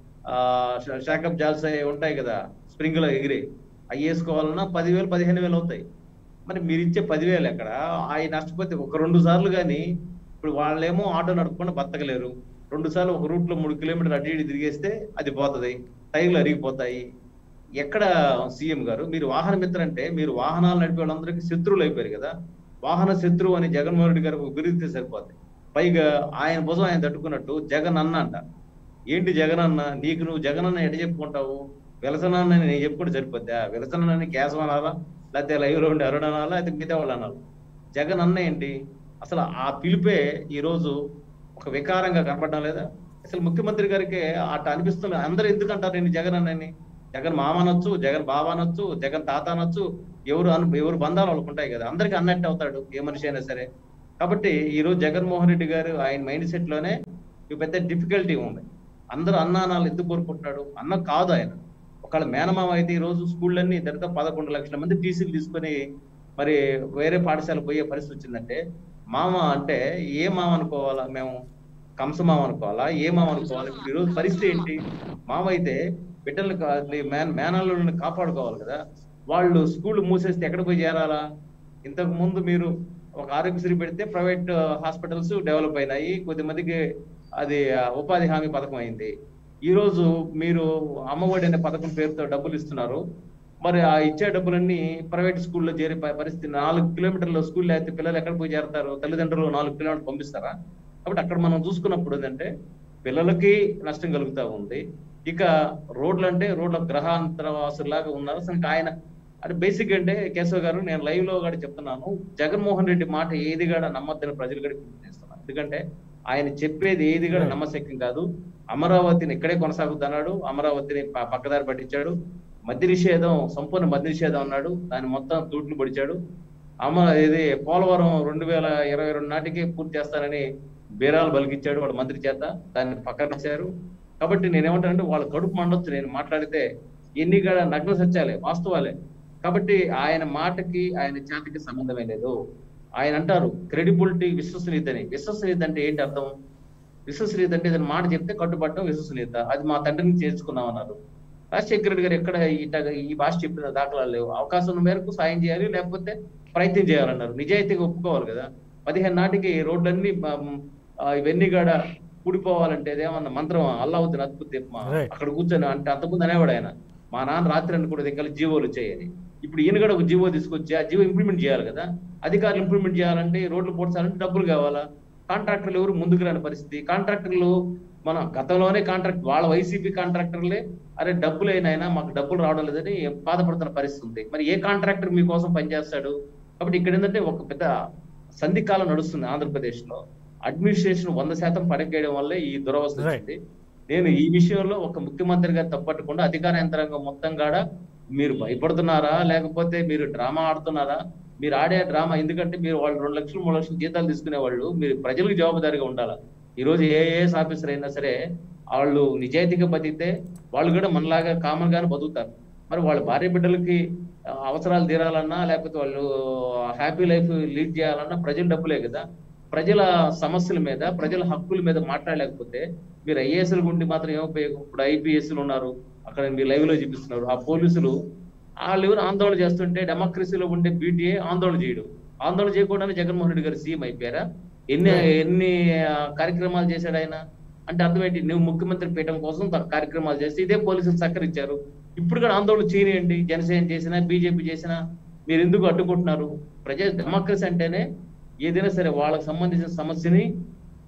షాకప్ జాల్స్ అవి ఉంటాయి కదా స్ప్రింగ్లు ఎగిరి అవి వేసుకోవాలన్నా పదివేలు పదిహేను వేలు అవుతాయి మరి మీరు ఇచ్చే పదివేలు ఎక్కడ అవి నష్టపోతే ఒక రెండు సార్లు కానీ ఇప్పుడు వాళ్ళేమో ఆటో నడుపుకుండా బతకలేరు రెండు సార్లు ఒక రూట్ లో మూడు కిలోమీటర్లు అటు ఇటు తిరిగేస్తే అది పోతది టైర్లు అరిగిపోతాయి ఎక్కడ సీఎం గారు మీరు వాహన మిత్ర అంటే మీరు వాహనాలు నడిపే వాళ్ళందరికీ శత్రువులు అయిపోయారు కదా వాహన శత్రువు అని జగన్మోహన్ రెడ్డి గారికి ఒక బిరుదితే సరిపోద్ది పైగా ఆయన భుజం ఆయన తట్టుకున్నట్టు జగన్ అన్న అంట ఏంటి జగన్ అన్న నీకు నువ్వు జగన్ అన్న ఎట చెప్పుకుంటావు విలసనన్న నేను చెప్పుకుంటే సరిపోద్దా విలసనని కేశవ అనాలా లేకపోతే లైవ్ లో ఉండి అరుణ అనాలా లేకపోతే మిగతా వాళ్ళు అనాలి జగన్ అన్న ఏంటి అసలు ఆ పిలిపే ఈ రోజు ఒక వికారంగా కనపడడం లేదా అసలు ముఖ్యమంత్రి గారికి అట్లా అనిపిస్తుంది అందరూ ఎందుకు అంటారు నేను జగన్ అన్నని జగన్ మామ అనొచ్చు జగన్ బావ అనొచ్చు జగన్ తాత అనొచ్చు ఎవరు అను ఎవరు బంధాలు వాళ్ళకు ఉంటాయి కదా అందరికి అన్నట్టు అవుతాడు ఏ మనిషి అయినా సరే కాబట్టి ఈ రోజు జగన్మోహన్ రెడ్డి గారు ఆయన మైండ్ సెట్ లోనే ఒక పెద్ద డిఫికల్టీ ఉంది అందరూ అన్న అనాలు ఎందుకు కోరుకుంటున్నాడు అన్న కాదు ఆయన ఒకవేళ మేనమామ అయితే ఈ రోజు స్కూళ్ళన్నీ దగ్గర పదకొండు లక్షల మంది టీసీలు తీసుకొని మరి వేరే పాఠశాల పోయే పరిస్థితి వచ్చిందంటే మామ అంటే ఏ మామ అనుకోవాలా మేము కంస మామ అనుకోవాలా ఏ మామ అనుకోవాలి ఇప్పుడు ఈరోజు పరిస్థితి ఏంటి మామ అయితే బిడ్డలు మేన మేనల్ని కాపాడుకోవాలి కదా వాళ్ళు స్కూల్ మూసేస్తే ఎక్కడ పోయి చేరాలా ఇంతకు ముందు మీరు ఒక ఆరోగ్యశ్రీ పెడితే ప్రైవేట్ హాస్పిటల్స్ డెవలప్ అయినాయి కొద్దిమందికి అది ఆ, ఉపాధి హామీ పథకం అయింది ఈ రోజు మీరు అమ్మఒడి అనే పథకం పేరుతో డబ్బులు ఇస్తున్నారు మరి ఆ ఇచ్చే డబ్బులన్నీ ప్రైవేట్ స్కూల్లో చేరే ప- పరిస్థితి నాలుగు కిలోమీటర్ల స్కూల్లో అయితే పిల్లలు ఎక్కడ పోయి చేరతారు తల్లిదండ్రులు నాలుగు కిలోమీటర్లు పంపిస్తారా కాబట్టి అక్కడ మనం చూసుకున్నప్పుడు ఏంటంటే పిల్లలకి నష్టం కలుగుతా ఉంది ఇక రోడ్లు అంటే రోడ్ల గ్రహాంతరవాసులాగా ఉన్నారు అసలు ఆయన అంటే బేసిక్ అంటే కేశవ్ గారు నేను లైవ్ లో కూడా చెప్తున్నాను జగన్మోహన్ రెడ్డి మాట ఏది కూడా నమ్మద్దని ప్రజలు కూడా పిలుపునిస్తున్నాను ఎందుకంటే ఆయన చెప్పేది ఏది కూడా నమ్మశక్యం కాదు అమరావతిని ఇక్కడే కొనసాగుతున్నాడు అమరావతిని ప- పక్కదారి పట్టించాడు మద్య నిషేధం సంపూర్ణ మద్య నిషేధం అన్నాడు దాన్ని మొత్తం తూట్లు పొడిచాడు అమ ఇది పోలవరం రెండు వేల ఇరవై రెండు నాటికి పూర్తి చేస్తానని బీరాలు బలికిచ్చాడు వాడు మంత్రి చేత దాన్ని పక్కనిచ్చారు కాబట్టి నేనేమంటానంటే వాళ్ళ కడుపు మండొచ్చు నేను మాట్లాడితే ఎన్ని కూడా నగ్న సత్యాలే వాస్తవాలే కాబట్టి ఆయన మాటకి ఆయన చేతకి సంబంధమే లేదు ఆయన అంటారు క్రెడిబిలిటీ విశ్వసనీయత అని విశ్వసనీయత అంటే ఏంటి అర్థం విశ్వసనీయత అంటే ఏదైనా మాట చెప్తే కట్టుబడటం విశ్వసనీయత అది మా తండ్రిని చేర్చుకున్నాం అన్నారు రాజశేఖర రెడ్డి గారు ఎక్కడ ఇట ఈ భాష చెప్పిన దాఖలాలు లేవు అవకాశం ఉన్న మేరకు సాయం చేయాలి లేకపోతే ప్రయత్నం చేయాలన్నారు నిజాయితీగా ఒప్పుకోవాలి కదా పదిహేను నాటికి రోడ్లన్నీ మ- ఆ, ఇవన్నీ కూడా కూడిపోవాలంటే అదేమన్నా మంత్రం అల్లావుద్దీన్ అద్భుత దీపమా? Right. అక్కడ కూర్చొని అంటే అంతకుముందు అనేవాడు ఆయన మా నాన్న రాత్రి అని కూడా దగ్గర జీవోలు వచ్చాయని ఇప్పుడు ఈయన కూడా ఒక జీవో తీసుకొచ్చి ఆ జీవో ఇంప్లిమెంట్ చేయాలి కదా అధికారులు ఇంప్లిమెంట్ చేయాలంటే ఈ రోడ్లు పోడ్చాలంటే డబ్బులు కావాలా కాంట్రాక్టర్లు ఎవరు ముందుకు రాని పరిస్థితి కాంట్రాక్టర్లు మన గతంలోనే కాంట్రాక్ట్ వాళ్ళ వైసీపీ కాంట్రాక్టర్లే అరే డబ్బులు అయినా మాకు డబ్బులు రావడం లేదని బాధపడుతున్న పరిస్థితి ఉంది మరి ఏ కాంట్రాక్టర్ మీకోసం పనిచేస్తాడు కాబట్టి ఇక్కడ ఏంటంటే ఒక పెద్ద సంధికాలం నడుస్తుంది ఆంధ్రప్రదేశ్ లో అడ్మినిస్ట్రేషన్ వంద శాతం పడకేయడం వల్లే ఈ దురవస్థ Right. వచ్చింది నేను ఈ విషయంలో ఒక ముఖ్యమంత్రిగా తప్పట్టకుండా అధికార యంత్రాంగం మొత్తం కాడ మీరు భయపడుతున్నారా లేకపోతే మీరు డ్రామా ఆడుతున్నారా మీరు ఆడే డ్రామా ఎందుకంటే మీరు వాళ్ళు రెండు లక్షలు మూడు లక్షలు జీతాలు తీసుకునే వాళ్ళు మీరు ప్రజలకు జవాబుదారీగా ఉండాలి ఈ రోజు ఏఎస్ ఆఫీసర్ అయినా సరే వాళ్ళు నిజాయితీగా బతికితే వాళ్ళు కూడా మనలాగా కామన్ గానే బతుకుతారు మరి వాళ్ళ భార్య బిడ్డలకి ఆ, అవసరాలు తీరాలన్నా లేకపోతే వాళ్ళు హ్యాపీ లైఫ్ లీడ్ చేయాలన్నా ప్రజల డబ్బులే కదా ప్రజల సమస్యల మీద ప్రజల హక్కుల మీద మాట్లాడలేకపోతే మీరు ఐఏఎస్ల గుండి మాత్రం ఏం ఉపయోగం ఇప్పుడు ఐపీఎస్లు ఉన్నారు అక్కడ మీరు లైవ్ లో చూపిస్తున్నారు ఆ పోలీసులు వాళ్ళు ఎవరు ఆందోళన చేస్తుంటే డెమోక్రసీలో ఉండే బీటీఏ ఆందోళన చేయడు ఆందోళన చేయకుండానే జగన్మోహన్ రెడ్డి గారు సీఎం అయిపోయారా ఎన్ని ఎన్ని ఆ, కార్యక్రమాలు చేశాడు ఆయన అంటే అర్థం ఏంటి నువ్వు ముఖ్యమంత్రి పీఠం కోసం త- కార్యక్రమాలు చేస్తే ఇదే పోలీసులు సహకరించారు ఇప్పుడు కూడా ఆందోళన చేయనియండి జనసేన చేసినా బీజేపీ చేసినా మీరు ఎందుకు అడ్డుకుంటున్నారు ప్రజా డెమోక్రసీ అంటేనే ఏదైనా సరే వాళ్ళకి సంబంధించిన సమస్యని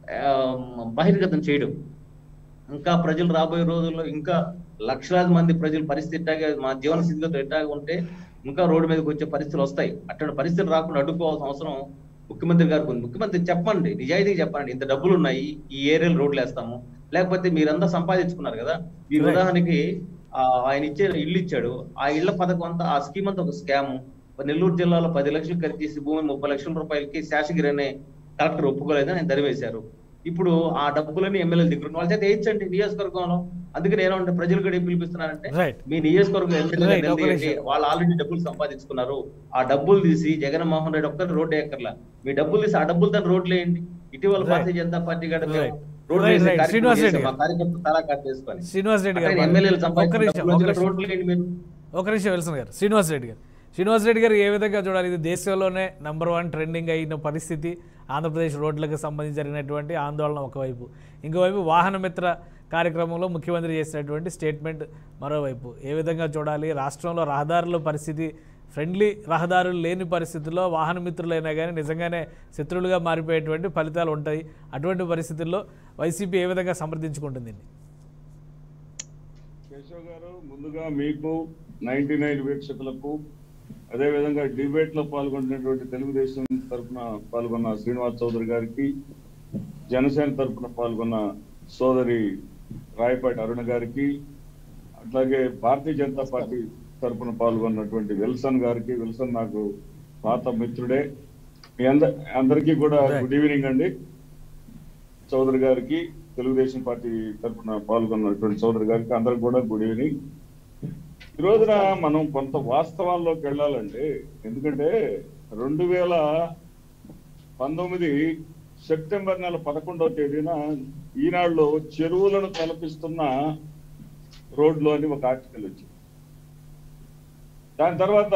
ఆ, బహిర్గతం చేయడం ఇంకా ప్రజలు రాబోయే రోజుల్లో ఇంకా లక్షలాది మంది ప్రజల పరిస్థితి ఇట్టాగే మా జీవన స్థితిగతులు ఎట్టాగా ఉంటే ఇంకా రోడ్డు మీదకి వచ్చే పరిస్థితులు వస్తాయి అటువంటి పరిస్థితులు రాకుండా అడ్డుకోవాల్సిన అవసరం ముఖ్యమంత్రి గారికి ఉంది ముఖ్యమంత్రి చెప్పండి నిజాయితీగా చెప్పండి ఇంత డబ్బులు ఉన్నాయి ఈ ఏరియాలో రోడ్లు వేస్తాము లేకపోతే మీరంతా సంపాదించుకున్నారు కదా ఈ Right. ఉదాహరణకి ఆ, ఆయన ఇచ్చే ఇల్లు ఇచ్చాడు ఆ ఇళ్ల పథకం అంతా ఆ స్కీమ్ అంతా ఒక స్కామ్ నెల్లూరు జిల్లాలో పది లక్షలు ఖర్చు చేసి భూమి ముప్పై లక్షల రూపాయలకి శాసగిరి అనే కలెక్టర్ ఒప్పుకోలేదని ఆయన దరివేశారు ఇప్పుడు ఆ డబ్బులని ఎమ్మెల్యేలు దగ్గర ఉన్న వాళ్ళ చేత వేయించండి నియోజకవర్గంలో అందుకే నేను అంటే ప్రజలు కూడా ఏం పిలిపిస్తున్నానంటే రైట్ మీ నియోజకవర్గం ఎమ్మెల్యేలు Right, ఒక నిలదీయండి. నిమిషం. వాళ్ళు ఆల్రెడీ డబ్బులు సంపాదించుకున్నారు ఆ డబ్బులు తీసి జగన్మోహన్ రెడ్డి ఒక్కరు రోడ్డు ఎక్కర్లా మీ డబ్బులు తీసి ఆ డబ్బులు తను రోడ్లు వేయండి ఇటీవల Right. భారతీయ జనతా పార్టీ కూడా మేము Right. రోడ్లు Right, వేసే right. కార్యక్రమం శ్రీనివాస్ రెడ్డి చేసాం. మా గారు. కార్యకర్తలు తలా కట్టేసుకొని శ్రీనివాస్ రెడ్డి గారు అట్లా ఎమ్మెల్యేలు ఒక సంపాదించిన నిమిషం డబ్బులు ఒక వచ్చి నిమిషం రోడ్లు వేయండి మీరు ఒక నిమిషం విల్సన్ గారు శ్రీనివాస్ రెడ్డి గారు శ్రీనివాస్ రెడ్డి గారు ఏ విధంగా చూడాలి ఇది దేశంలోనే నంబర్ వన్ ట్రెండింగ్ అయిన పరిస్థితి ఆంధ్రప్రదేశ్ రోడ్లకు సంబంధించి జరిగినటువంటి ఆందోళన ఒకవైపు ఇంకోవైపు వాహన మిత్ర కార్యక్రమంలో ముఖ్యమంత్రి చేసినటువంటి స్టేట్మెంట్ మరోవైపు ఏ విధంగా చూడాలి రాష్ట్రంలో రహదారుల పరిస్థితి ఫ్రెండ్లీ రహదారులు లేని పరిస్థితుల్లో వాహన మిత్రులైనా కానీ నిజంగానే శత్రువులుగా మారిపోయేటువంటి ఫలితాలు ఉంటాయి అటువంటి పరిస్థితుల్లో వైసీపీ ఏ విధంగా సమర్థించుకుంటుంది దీన్ని? కేశవ్ గారు ముందుగా మీకు నైన్టీ నైన్ వీక్షకులకు అదేవిధంగా డిబేట్ లో పాల్గొంటున్నటువంటి తెలుగుదేశం తరఫున పాల్గొన్న శ్రీనివాస్ చౌదరి గారికి జనసేన తరఫున పాల్గొన్న సోదరి రాయపాటి అరుణ గారికి అట్లాగే భారతీయ జనతా పార్టీ తరఫున పాల్గొన్నటువంటి విల్సన్ గారికి విల్సన్ నాకు పాత మిత్రుడే మీ అందరి అందరికీ కూడా గుడ్ ఈవినింగ్ అండి చౌదరి గారికి తెలుగుదేశం పార్టీ తరఫున పాల్గొన్నటువంటి చౌదరి గారికి అందరికి కూడా గుడ్ ఈవినింగ్ ఈ రోజున మనం కొంత వాస్తవాల్లోకి వెళ్ళాలండి ఎందుకంటే రెండు వేల పంతొమ్మిది సెప్టెంబర్ నెల పదకొండవ తేదీన ఈనాడులో చెరువులను తలపిస్తున్న రోడ్లు అని ఒక ఆర్టికల్ వచ్చింది దాని తర్వాత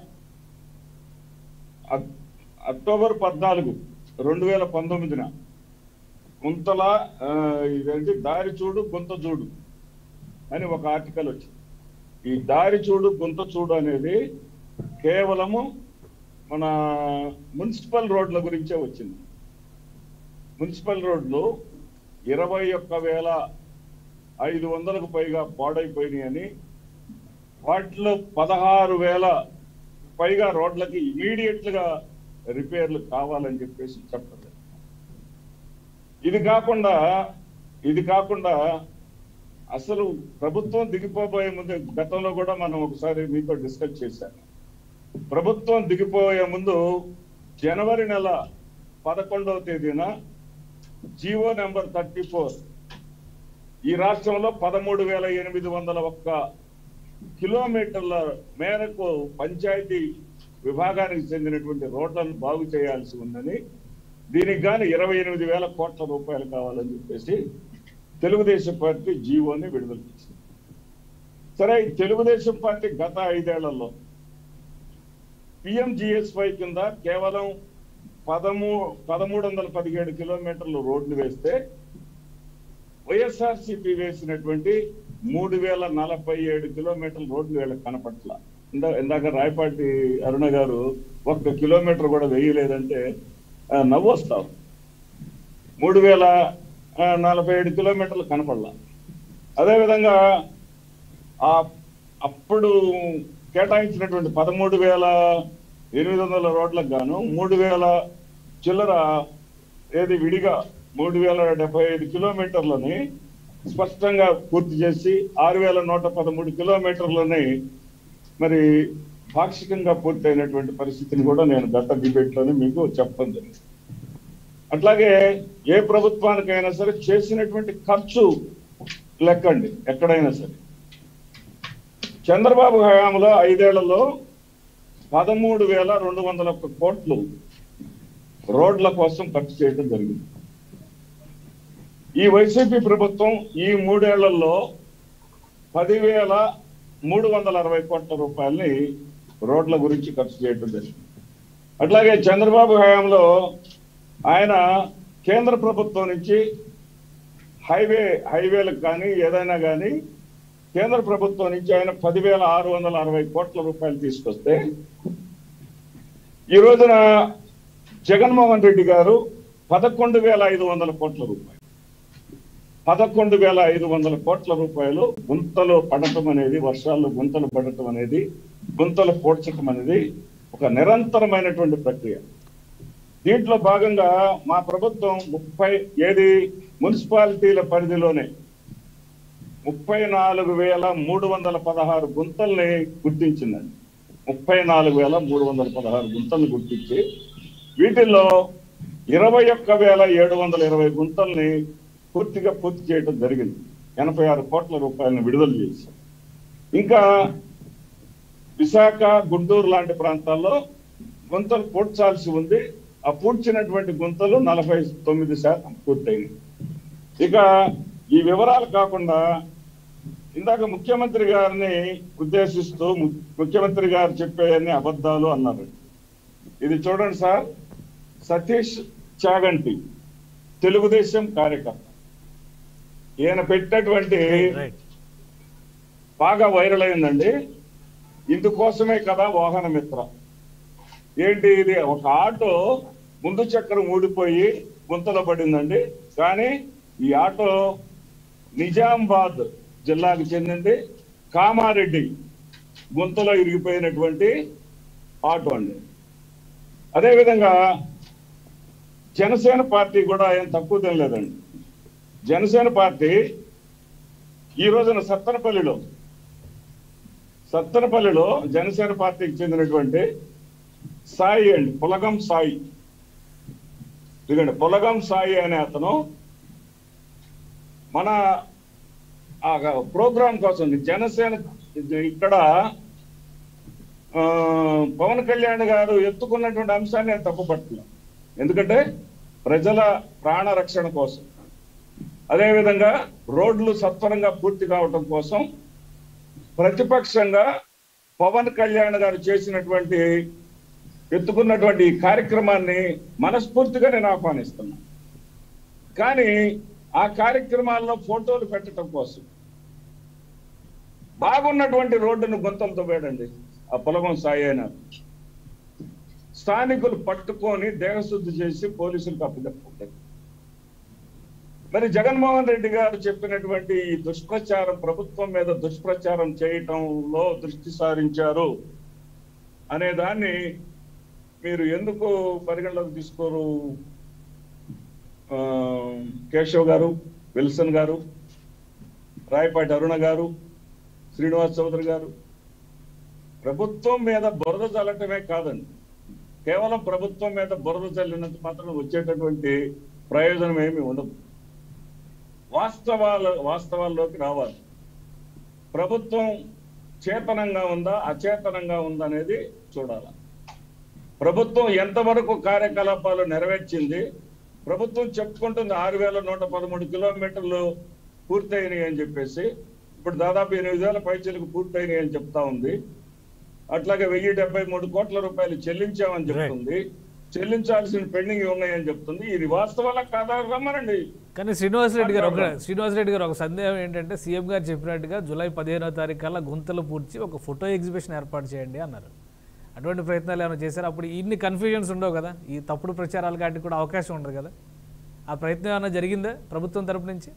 అక్- అక్టోబర్ పద్నాలుగు రెండు వేల పంతొమ్మిదిన గుంతల ఆ, ఇదేంటి దారి చూడు గుంత చూడు అని ఒక ఆర్టికల్ వచ్చింది ఈ దారి చూడు గుంత చూడు అనేది కేవలము మన మున్సిపల్ రోడ్ల గురించే వచ్చింది మున్సిపల్ రోడ్లు ఇరవై ఒక్క వేల ఐదు వందలకు పైగా పాడైపోయినాయి అని వాటిలో పదహారు వేల పైగా రోడ్లకి ఇమీడియట్ గా రిపేర్లు కావాలని చెప్పేసి చెప్పలేదు ఇది కాకుండా ఇది కాకుండా అసలు ప్రభుత్వం దిగిపోబోయే ముందు గతంలో కూడా మనం ఒకసారి మీతో డిస్కస్ చేశాను ప్రభుత్వం దిగిపోయే ముందు జనవరి నెల పదకొండవ తేదీన జీవో నెంబర్ థర్టీ ఫోర్ ఈ రాష్ట్రంలో పదమూడు వేల ఎనిమిది వందల ఒక్క కిలోమీటర్ల మేరకు పంచాయతీ విభాగానికి చెందినటువంటి రోడ్లను బాగు చేయాల్సి ఉందని దీనికి గాని ఇరవై ఎనిమిది వేల కోట్ల రూపాయలు కావాలని చెప్పేసి తెలుగుదేశం పార్టీ జీవోని విడుదల చేసింది సరే ఈ తెలుగుదేశం పార్టీ గత ఐదేళ్లలో పిఎంజిఎస్వై కింద కేవలం పదమూ పదమూడు వందల పదిహేడు కిలోమీటర్లు రోడ్లు వేస్తే వైఎస్ఆర్సీపీ వేసినటువంటి మూడు వేల నలభై ఏడు కిలోమీటర్ల రోడ్లు వీళ్ళకి కనపట్ల ఇందా ఇందాక రాయపాటి అరుణ గారు ఒక్క కిలోమీటర్ కూడా వేయలేదంటే ఆ, నవ్వొస్తాం మూడు వేల ఆ, నలభై ఏడు కిలోమీటర్లు కనపడలా అదేవిధంగా ఆ అప్పుడు కేటాయించినటువంటి పదమూడు వేల ఎనిమిది వందల రోడ్లకు గాను మూడు వేల చిల్లర ఏది విడిగా మూడు వేల డెబ్బై ఐదు కిలోమీటర్లని స్పష్టంగా పూర్తి చేసి ఆరు వేల నూట పదమూడు కిలోమీటర్లని మరి పాక్షికంగా పూర్తయినటువంటి పరిస్థితిని కూడా నేను గత డిబేట్ లోనే మీకు చెప్పడం జరిగింది అట్లాగే ఏ ప్రభుత్వానికైనా సరే చేసినటువంటి ఖర్చు లెక్కండి ఎక్కడైనా సరే చంద్రబాబు హయాంలో ఐదేళ్లలో పదమూడు వేల రెండు వందల ఒక్క కోట్లు రోడ్ల కోసం ఖర్చు చేయడం జరిగింది ఈ వైసీపీ ప్రభుత్వం ఈ మూడేళ్లలో పదివేల మూడు వందల అరవై కోట్ల రూపాయలని రోడ్ల గురించి ఖర్చు చేయడం జరిగింది అట్లాగే చంద్రబాబు హయాంలో ఆయన కేంద్ర ప్రభుత్వం నుంచి హైవే హైవేలకు కానీ ఏదైనా కానీ కేంద్ర ప్రభుత్వం నుంచి ఆయన పదివేల ఆరు వందల అరవై కోట్ల రూపాయలు తీసుకొస్తే ఈ రోజున జగన్మోహన్ రెడ్డి గారు పదకొండు వేల ఐదు వందల కోట్ల రూపాయలు పదకొండు వేల ఐదు వందల కోట్ల రూపాయలు గుంతలు పడటం అనేది వర్షాల్లో గుంతలు పడటం అనేది గుంతలు పోడ్చటం అనేది ఒక నిరంతరమైనటువంటి ప్రక్రియ దీంట్లో భాగంగా మా ప్రభుత్వం ముప్పై ఏది మున్సిపాలిటీల పరిధిలోనే ముప్పై నాలుగు వేల మూడు వందల పదహారు గుంతల్ని గుర్తించిందండి ముప్పై నాలుగు వేల మూడు వందల పదహారు గుంతల్ని గుర్తించి వీటిల్లో ఇరవై ఒక్క వేల ఏడు వందల ఇరవై గుంతల్ని పూర్తిగా పూర్తి చేయడం జరిగింది ఎనభై ఆరు కోట్ల రూపాయలను విడుదల చేసి ఇంకా విశాఖ గుంటూరు లాంటి ప్రాంతాల్లో గుంతలు పూడ్చాల్సి ఉంది ఆ పూడ్చినటువంటి గుంతలు నలభై తొమ్మిది శాతం పూర్తయింది ఇక ఈ వివరాలు కాకుండా ఇందాక ముఖ్యమంత్రి గారిని ఉద్దేశిస్తూ ము- ముఖ్యమంత్రి గారు చెప్పేయన్ని అబద్ధాలు అన్నారు ఇది చూడండి సార్ సతీష్ చాగంటి తెలుగుదేశం కార్యకర్త ఈయన పెట్టినటువంటి రైట్ బాగా వైరల్ అయిందండి ఇందుకోసమే కదా వాహన మిత్ర ఏంటి ఇది ఒక ఆటో ముందు చక్రం ఊడిపోయి గుంతలో పడిందండి కానీ ఈ ఆటో నిజామాబాద్ జిల్లాకు చెందింది కామారెడ్డి గుంతలో ఇరిగిపోయినటువంటి ఆటో అండి అదేవిధంగా జనసేన పార్టీ కూడా ఏం తక్కువ తినలేదండి జనసేన పార్టీ ఈ రోజున సత్తనపల్లిలో సత్తనపల్లిలో జనసేన పార్టీకి చెందినటువంటి సాయి అండి పులగం సాయి ఇదిగండి పులగం సాయి అనే అతను మన ఆ ప్రోగ్రాం కోసం జనసేన ఇది ఇక్కడ ఆ, పవన్ కళ్యాణ్ గారు ఎత్తుకున్నటువంటి అంశాన్ని నేను తప్పుపట్టలేదు ఎందుకంటే ప్రజల ప్రాణ రక్షణ కోసం అదేవిధంగా రోడ్లు సత్వరంగా పూర్తి కావటం కోసం ప్రతిపక్షంగా పవన్ కళ్యాణ్ గారు చేసినటువంటి ఎత్తుకున్నటువంటి ఈ కార్యక్రమాన్ని మనస్ఫూర్తిగా నేను ఆహ్వానిస్తున్నా కానీ ఆ కార్యక్రమాల్లో ఫోటోలు పెట్టడం కోసం బాగున్నటువంటి రోడ్డును గుంతలతో వేడండి ఆ పొలగం సాయి అయిన స్థానికులు పట్టుకొని దేహశుద్ధి చేసి పోలీసులకు అప్పచెప్పుకుంటారు మరి జగన్మోహన్ రెడ్డి గారు చెప్పినటువంటి ఈ దుష్ప్రచారం ప్రభుత్వం మీద దుష్ప్రచారం చేయటంలో దృష్టి సారించారు అనే దాన్ని మీరు ఎందుకు పరిగణలోకి తీసుకోరు ఆ, కేశవ్ గారు విల్సన్ గారు రాయపాటి అరుణ గారు శ్రీనివాస్ చౌదరి గారు ప్రభుత్వం మీద బురద చల్లటమే కాదండి కేవలం ప్రభుత్వం మీద బురద చల్లినంత మాత్రం వచ్చేటటువంటి ప్రయోజనం ఏమీ ఉండదు వాస్తవాల వాస్తవాల్లోకి రావాలి ప్రభుత్వం చేతనంగా ఉందా అచేతనంగా ఉందా అనేది చూడాలి ప్రభుత్వం ఎంతవరకు కార్యకలాపాలు నెరవేర్చింది ప్రభుత్వం చెప్పుకుంటుంది ఆరు వేల నూట పదమూడు కిలోమీటర్లు పూర్తయినాయి అని చెప్పేసి ఇప్పుడు దాదాపు ఎనిమిది వేల పైచలకు పూర్తయినాయి అని చెప్తా ఉంది అట్లాగే వెయ్యి డెబ్బై మూడు కోట్ల రూపాయలు చెల్లించామని చెప్తుంది చెల్లించాల్సిన పెండింగ్ ఉన్నాయని చెప్తుంది ఇది వాస్తవాల కాదా రమ్మనండి కానీ శ్రీనివాస్ రెడ్డి గారు ఒక శ్రీనివాస్ రెడ్డి గారు ఒక సందేహం ఏంటంటే సీఎం గారు చెప్పినట్టుగా జూలై పదిహేనో తారీఖు కల్లా గుంతలు పూడ్చి ఒక ఫోటో ఎగ్జిబిషన్ ఏర్పాటు చేయండి అన్నారు అటువంటి ప్రయత్నాలు ఏమైనా చేశారు అప్పుడు ఇన్ని కన్ఫ్యూజన్స్ ఉండవు కదా ఈ తప్పుడు ప్రచారాలు కాటికి కూడా అవకాశం ఉండదు కదా ఆ ప్రయత్నం ఏమైనా జరిగిందా ప్రభుత్వం తరపు నుంచి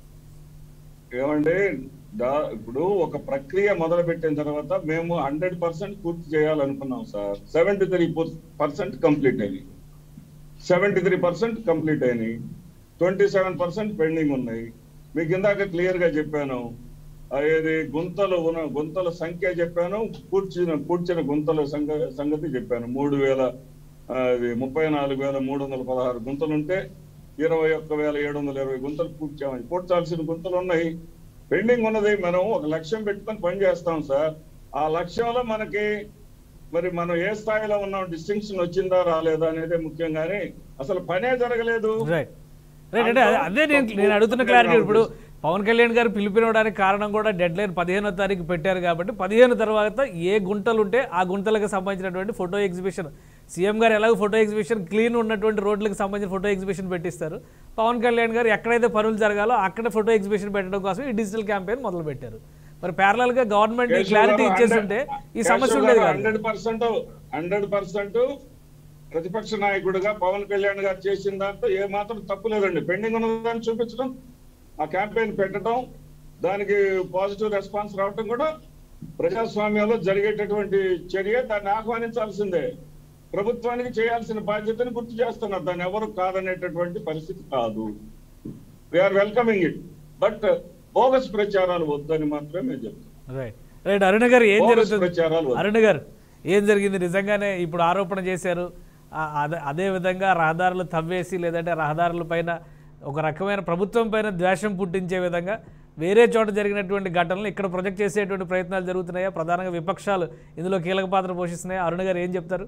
ఏమండి దా- ఇప్పుడు ఒక ప్రక్రియ మొదలు పెట్టిన తర్వాత మేము హండ్రెడ్ పర్సెంట్ పూర్తి చేయాలనుకున్నాం sir seventy three percent complete అయినాయి సెవెంటీ త్రీ పర్సెంట్ కంప్లీట్ అయినాయి ట్వంటీ సెవెన్ పర్సెంట్ పెండింగ్ ఉన్నాయి మీకు ఇందాక క్లియర్ గా చెప్పాను ఆ ఏది గుంతలు ఉన్న గుంతల సంఖ్య చెప్పాను పూడ్చిన పూడ్చిన గుంతల సంగ సంగతి చెప్పాను మూడు వేల ఆ, ఇది ముప్పై నాలుగు వేల మూడు వందల పదహారు గుంతలు ఉంటే ఇరవై ఒక్క వేల ఏడు వందల ఇరవై గుంతలు పూడ్చామని పూడ్చాల్సిన గుంతలు ఉన్నాయి పెండింగ్ ఉన్నది మనం ఒక లక్ష్యం పెట్టుకొని పని చేస్తాం సార్ ఆ లక్ష్యంలో మనకి మరి మనం ఏ స్థాయిలో ఉన్నాం డిస్టింక్షన్ వచ్చిందా రాలేదా అనేదే ముఖ్యం కానీ అసలు పనే జరగలేదు రైట్ రైట్ అంటే అదే- అదే నేను నేను అడుగుతున్న క్లారిటీ ఇప్పుడు పవన్ కళ్యాణ్ గారు పిలిపినవడానికి కారణం కూడా డెడ్ లైన్ పదిహేనో తారీఖు పెట్టారు కాబట్టి పదిహేను తర్వాత ఏ గుంటలు ఉంటే ఆ గుంటలకు సంబంధించినటువంటి ఫోటో ఎగ్జిబిషన్ సీఎం గారు ఎలాగో ఫోటో ఎగ్జిబిషన్ క్లీన్ ఉన్నటువంటి రోడ్లకు సంబంధించిన ఫోటో ఎగ్జిబిషన్ పెట్టిస్తారు పవన్ కళ్యాణ్ గారు ఎక్కడైతే పనులు జరగాలో అక్కడ ఫోటో ఎగ్జిబిషన్ పెట్టడం కోసం ఈ డిజిటల్ క్యాంపెయిన్ మొదలు పెట్టారు మరి ప్యారలల్ గా గవర్నమెంట్ క్లారిటీ ఇచ్చేస్తుంటే ఈ సమస్య ఉండేది కాదు హండ్రెడ్ పర్సెంట్ హండ్రెడ్ పర్సెంట్ ప్రతిపక్ష నాయకుడిగా పవన్ కళ్యాణ్ గారు చేసిన దాంతో ఏ మాత్రం తప్పు లేదండి పెండింగ్ ఉన్నదాన్ని చూపించడం ఆ క్యాంపెయిన్ పెట్టడం దానికి పాజిటివ్ రెస్పాన్స్ రావటం కూడా ప్రజాస్వామ్యంలో జరిగేటటువంటి చర్య దాన్ని ఆహ్వానించాల్సిందే ప్రభుత్వానికి చేయాల్సిన బాధ్యతను గుర్తు చేస్తున్నారు దాన్ని ఎవరు కాదనేటటువంటి పరిస్థితి కాదు we're welcoming it but bogus ప్రచారాలు వద్దని మాత్రమే నేను చెప్తాను రైట్ రైట్ అరుణ గారు ఏం బోగస్ జరుగుతుంది ప్రచారాలు వద్దు. అరుణ గారు ఏం జరిగింది నిజంగానే ఇప్పుడు ఆరోపణ చేశారు ఆ- అదే అదే విధంగా రహదారులు తవ్వేసి లేదంటే రహదారుల పైన ఒక రకమైన ప్రభుత్వం పైన ద్వేషం పుట్టించే విధంగా వేరే చోట జరిగినటువంటి ఘటనలు ఇక్కడ ప్రొజెక్ట్ చేసేటువంటి ప్రయత్నాలు జరుగుతున్నాయా ప్రధానంగా విపక్షాలు ఇందులో కీలక పాత్ర పోషిస్తున్నాయా అరుణ గారు ఏం చెప్తారు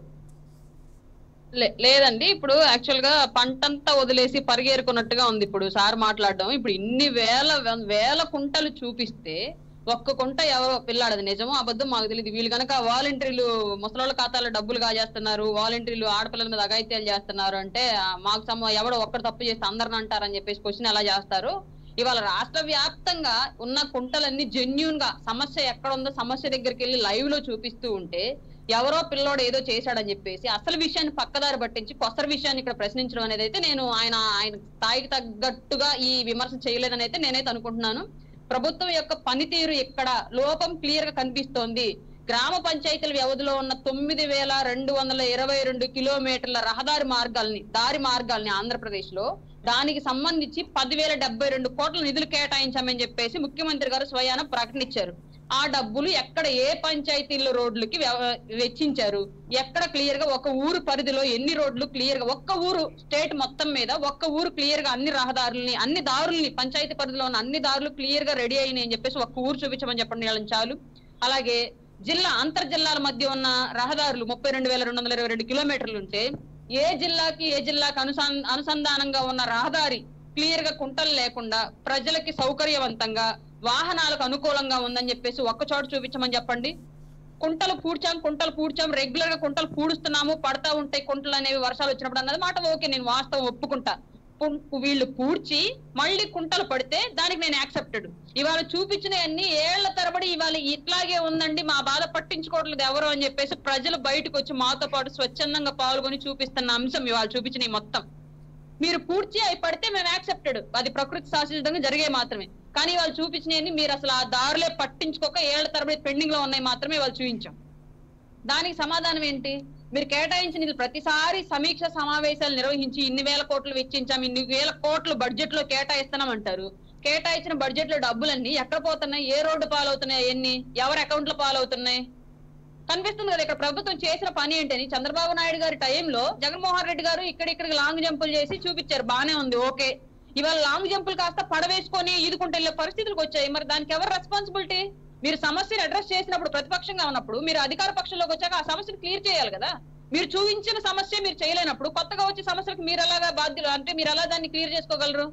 లే- లేదండి ఇప్పుడు యాక్చువల్ గా పంటంతా వదిలేసి పరిగేరుకున్నట్టుగా ఉంది ఇప్పుడు సార్ మాట్లాడడం ఇప్పుడు ఇన్ని వేల వేల కుంటలు చూపిస్తే ఒక్క కుంట ఎవరో పిల్లాడది నిజమో అబద్ధం మాకు తెలియదు వీళ్ళు కనుక వాలంటీర్లు ముసలోళ్ళ ఖాతాలో డబ్బులు కాజేస్తున్నారు వాలంటీర్లు ఆడపిల్లల మీద అఘాయిత్యాలు చేస్తున్నారు అంటే ఆ, మాకు సమ ఎవడో ఒక్కడు తప్పు చేస్తే అందరిని అంటారని చెప్పేసి క్వశ్చన్ ఎలా చేస్తారు ఇవాళ రాష్ట్ర వ్యాప్తంగా ఉన్న కుంటలన్నీ జెన్యున్ గా సమస్య ఎక్కడ ఉందో సమస్య దగ్గరికి వెళ్ళి లైవ్ లో చూపిస్తూ ఉంటే ఎవరో పిల్లోడు ఏదో చేశాడని చెప్పేసి అసలు విషయాన్ని పక్కదారి పట్టించి కొసర విషయాన్ని ఇక్కడ ప్రశ్నించడం అనేది అయితే నేను ఆయన ఆయన స్థాయికి తగ్గట్టుగా ఈ విమర్శ చేయలేదని అయితే నేనైతే అనుకుంటున్నాను ప్రభుత్వం యొక్క పనితీరు ఇక్కడ లోపం క్లియర్ గా కనిపిస్తోంది గ్రామ పంచాయతీల వ్యవధిలో ఉన్న తొమ్మిది వేల రెండు వందల ఇరవై రెండు కిలోమీటర్ల రహదారి మార్గాల్ని దారి మార్గాల్ని ఆంధ్రప్రదేశ్ లో దానికి సంబంధించి పదివేల డెబ్బై రెండు కోట్ల నిధులు కేటాయించామని చెప్పేసి ముఖ్యమంత్రి గారు స్వయాన ప్రకటించారు ఆ డబ్బులు ఎక్కడ ఏ పంచాయతీల్లో రోడ్లకి వ్యవ- వెచ్చించారు ఎక్కడ క్లియర్ గా ఒక ఊరు పరిధిలో ఎన్ని రోడ్లు క్లియర్ గా ఒక్క ఊరు స్టేట్ మొత్తం మీద ఒక్క ఊరు క్లియర్ గా అన్ని రహదారుల్ని అన్ని దారుల్ని పంచాయతీ పరిధిలో ఉన్న అన్ని దారులు క్లియర్ గా రెడీ అయినాయి అని చెప్పేసి ఒక్క ఊరు చూపించమని చెప్పండి వాళ్ళని చాలు అలాగే జిల్లా అంతర్ జిల్లాల మధ్య ఉన్న రహదారులు ముప్పై రెండు వేల రెండు వందల ఇరవై రెండు కిలోమీటర్లు ఉంటే ఏ జిల్లాకి ఏ జిల్లాకి అనుసన్ అనుసంధానంగా ఉన్న రహదారి క్లియర్ గా కుంటలు లేకుండా ప్రజలకి సౌకర్యవంతంగా వాహనాలకు అనుకూలంగా ఉందని చెప్పేసి ఒక్క చోట చూపించమని చెప్పండి కుంటలు పూడ్చాం కుంటలు పూడ్చాం రెగ్యులర్ గా కుంటలు పూడుస్తున్నాము పడతా ఉంటాయి కుంటలు అనేవి వర్షాలు వచ్చినప్పుడు అన్నది మాట ఓకే నేను వాస్తవం ఒప్పుకుంటా కు- వీళ్ళు పూడ్చి మళ్ళీ కుంటలు పడితే దానికి నేను యాక్సెప్టెడ్ ఇవాళ చూపించినవన్నీ ఏళ్ల తరబడి ఇవాళ ఇట్లాగే ఉందండి మా బాధ పట్టించుకోవట్లేదు ఎవరు అని చెప్పేసి ప్రజలు బయటకు వచ్చి మాతో పాటు స్వచ్ఛందంగా పాల్గొని చూపిస్తున్న అంశం ఇవాళ చూపించినవి మొత్తం మీరు పూర్తి అయి పడితే మేము యాక్సెప్టెడ్ అది ప్రకృతి శాశ్వతంగా జరిగే మాత్రమే కానీ వాళ్ళు చూపించినవి మీరు అసలు ఆ దారులే పట్టించుకోక ఏళ్ల తరబడి పెండింగ్ లో ఉన్నాయి మాత్రమే వాళ్ళు చూపించాం దానికి సమాధానం ఏంటి మీరు కేటాయించిన నిధులు ప్రతిసారి సమీక్ష సమావేశాలు నిర్వహించి ఇన్ని వేల కోట్లు వెచ్చించాం ఇన్ని వేల కోట్లు బడ్జెట్ లో కేటాయిస్తున్నాం అంటారు కేటాయించిన బడ్జెట్ లో డబ్బులన్నీ ఎక్కడ పోతున్నాయి ఏ రోడ్డు పాలవుతున్నాయి ఎన్ని ఎవరి అకౌంట్ లో పాలవుతున్నాయి కనిపిస్తుంది కదా ఇక్కడ ప్రభుత్వం చేసిన పని ఏంటని చంద్రబాబు నాయుడు గారి టైంలో జగన్మోహన్ రెడ్డి గారు ఇక్కడిక్కడికి లాంగ్ జంపులు చేసి చూపించారు బానే ఉంది ఓకే ఇవాళ లాంగ్ జంపులు కాస్త పడవేసుకొని ఈదుకుంటే వెళ్ళే పరిస్థితులకు వచ్చాయి మరి దానికి ఎవరు రెస్పాన్సిబిలిటీ మీరు సమస్యను అడ్రస్ చేసినప్పుడు ప్రతిపక్షంగా ఉన్నప్పుడు మీరు అధికార పక్షంలోకి వచ్చాక ఆ సమస్యను క్లియర్ చేయాలి కదా మీరు చూపించిన సమస్య మీరు చేయలేనప్పుడు కొత్తగా వచ్చే సమస్యలకు మీరు ఎలాగా బాధ్యులు అంటే మీరు ఎలా దాన్ని క్లియర్ చేసుకోగలరు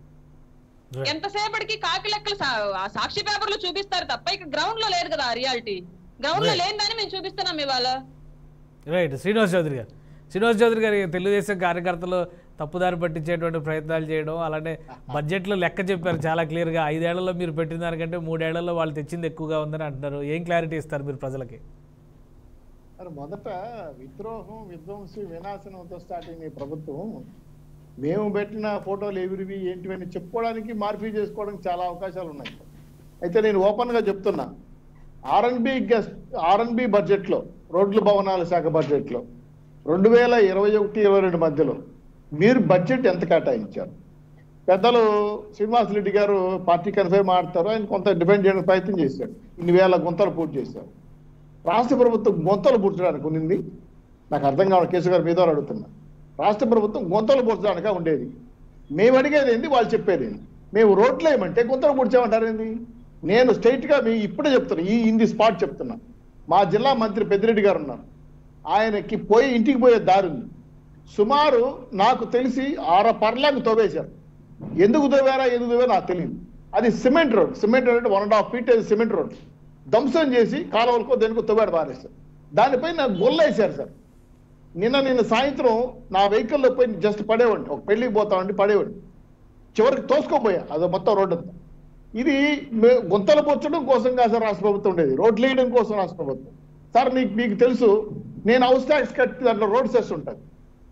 ఎంతసేపటికి కాకి లెక్కలు సా- ఆ సాక్షి పేపర్లు చూపిస్తారు తప్ప ఇక్కడ గ్రౌండ్ లో లేదు కదా రియాలిటీ గ్రౌండ్ లో Right. లేని మేము చూపిస్తున్నాం ఇవాళ రైట్ శ్రీనివాస్ చౌదరి గారు శ్రీనివాస్ చౌదరి గారు తెలుగుదేశం కార్యకర్తలు తప్పుదారి పట్టించేటువంటి ప్రయత్నాలు చేయడం అలానే బడ్జెట్లో లెక్క చెప్పారు చాలా క్లియర్గా ఐదేళ్లలో మీరు పెట్టిన దానికంటే మూడేళ్లలో వాళ్ళు తెచ్చింది ఎక్కువగా ఉందని అంటున్నారు ఏం క్లారిటీ ఇస్తారు మీరు ప్రజలకి మరి మొదట విద్రోహం విధ్వంసి వినాశనంతో స్టార్ట్ అయిన ఈ ప్రభుత్వం మేము పెట్టిన ఫోటోలు ఎవరివి ఏంటివని చెప్పుకోవడానికి మార్పీ చేసుకోవడానికి చాలా అవకాశాలు ఉన్నాయి అయితే నేను ఓపెన్ గా చెప్తున్నా ఆర్ఎన్బి గెస్ట్ ఆర్ఎన్బి బడ్జెట్ లో రోడ్లు భవనాల శాఖ బడ్జెట్ లో రెండు వేల ఇరవై ఒకటి ఇరవై రెండు మధ్యలో మీరు బడ్జెట్ ఎంత కేటాయించారు పెద్దలు శ్రీనివాస్ రెడ్డి గారు పార్టీ కన్ఫర్మ్ ఆడతారు ఆయన కొంత డిఫెండ్ చేయడానికి ప్రయత్నం చేశాడు ఇన్ని వేల గుంతలు పూర్తి చేశారు రాష్ట్ర ప్రభుత్వం గొంతలు పూడ్చడానికి ఉన్నింది నాకు అర్థం కావాలి కేసు గారు మీద అడుగుతున్నా రాష్ట్ర ప్రభుత్వం గొంతలు పూడ్చడానిక ఉండేది మేము అడిగేది ఏంది వాళ్ళు చెప్పేది ఏంది మేము రోడ్లు ఏమంటే గొంతలు పూడ్చామంటారు ఏంది నేను స్ట్రైట్ గా మీ ఇప్పుడే చెప్తున్నా ఈ ఇన్ ది స్పాట్ చెప్తున్నా మా జిల్లా మంత్రి పెద్దిరెడ్డి గారు ఉన్నారు ఆయనకి పోయి ఇంటికి పోయే దారి ఉంది సుమారు నాకు తెలిసి ఆర పర్లకు తవ్వేశారు ఎందుకు తవ్వారా ఎందుకు తవ్వారో నాకు తెలియదు అది cement road cement road one and half feet cement road ధ్వంసం చేసి కాలువలకో దేనికో తవ్వాడు పారేశారు దానిపైన గొల్లేశారు సార్ నిన్న నిన్న సాయంత్రం నా వెహికల్లో పోయి జస్ట్ పడేవాడిని ఒక పెళ్లికి పోతామండి పడేవాడిని చివరికి తోసుకోపోయా అది మొత్తం రోడ్డు అంతా ఇది మే- గుంతలు పొచ్చడం కోసం కాదు సార్ రాష్ట్ర ప్రభుత్వం ఉండేది రోడ్లు వేయడం కోసం రాష్ట్ర ప్రభుత్వం సార్ మీకు మీకు తెలుసు నేను హౌస్ ట్యాక్స్ కట్టి దాంట్లో రోడ్ సెస్ ఉంటుంది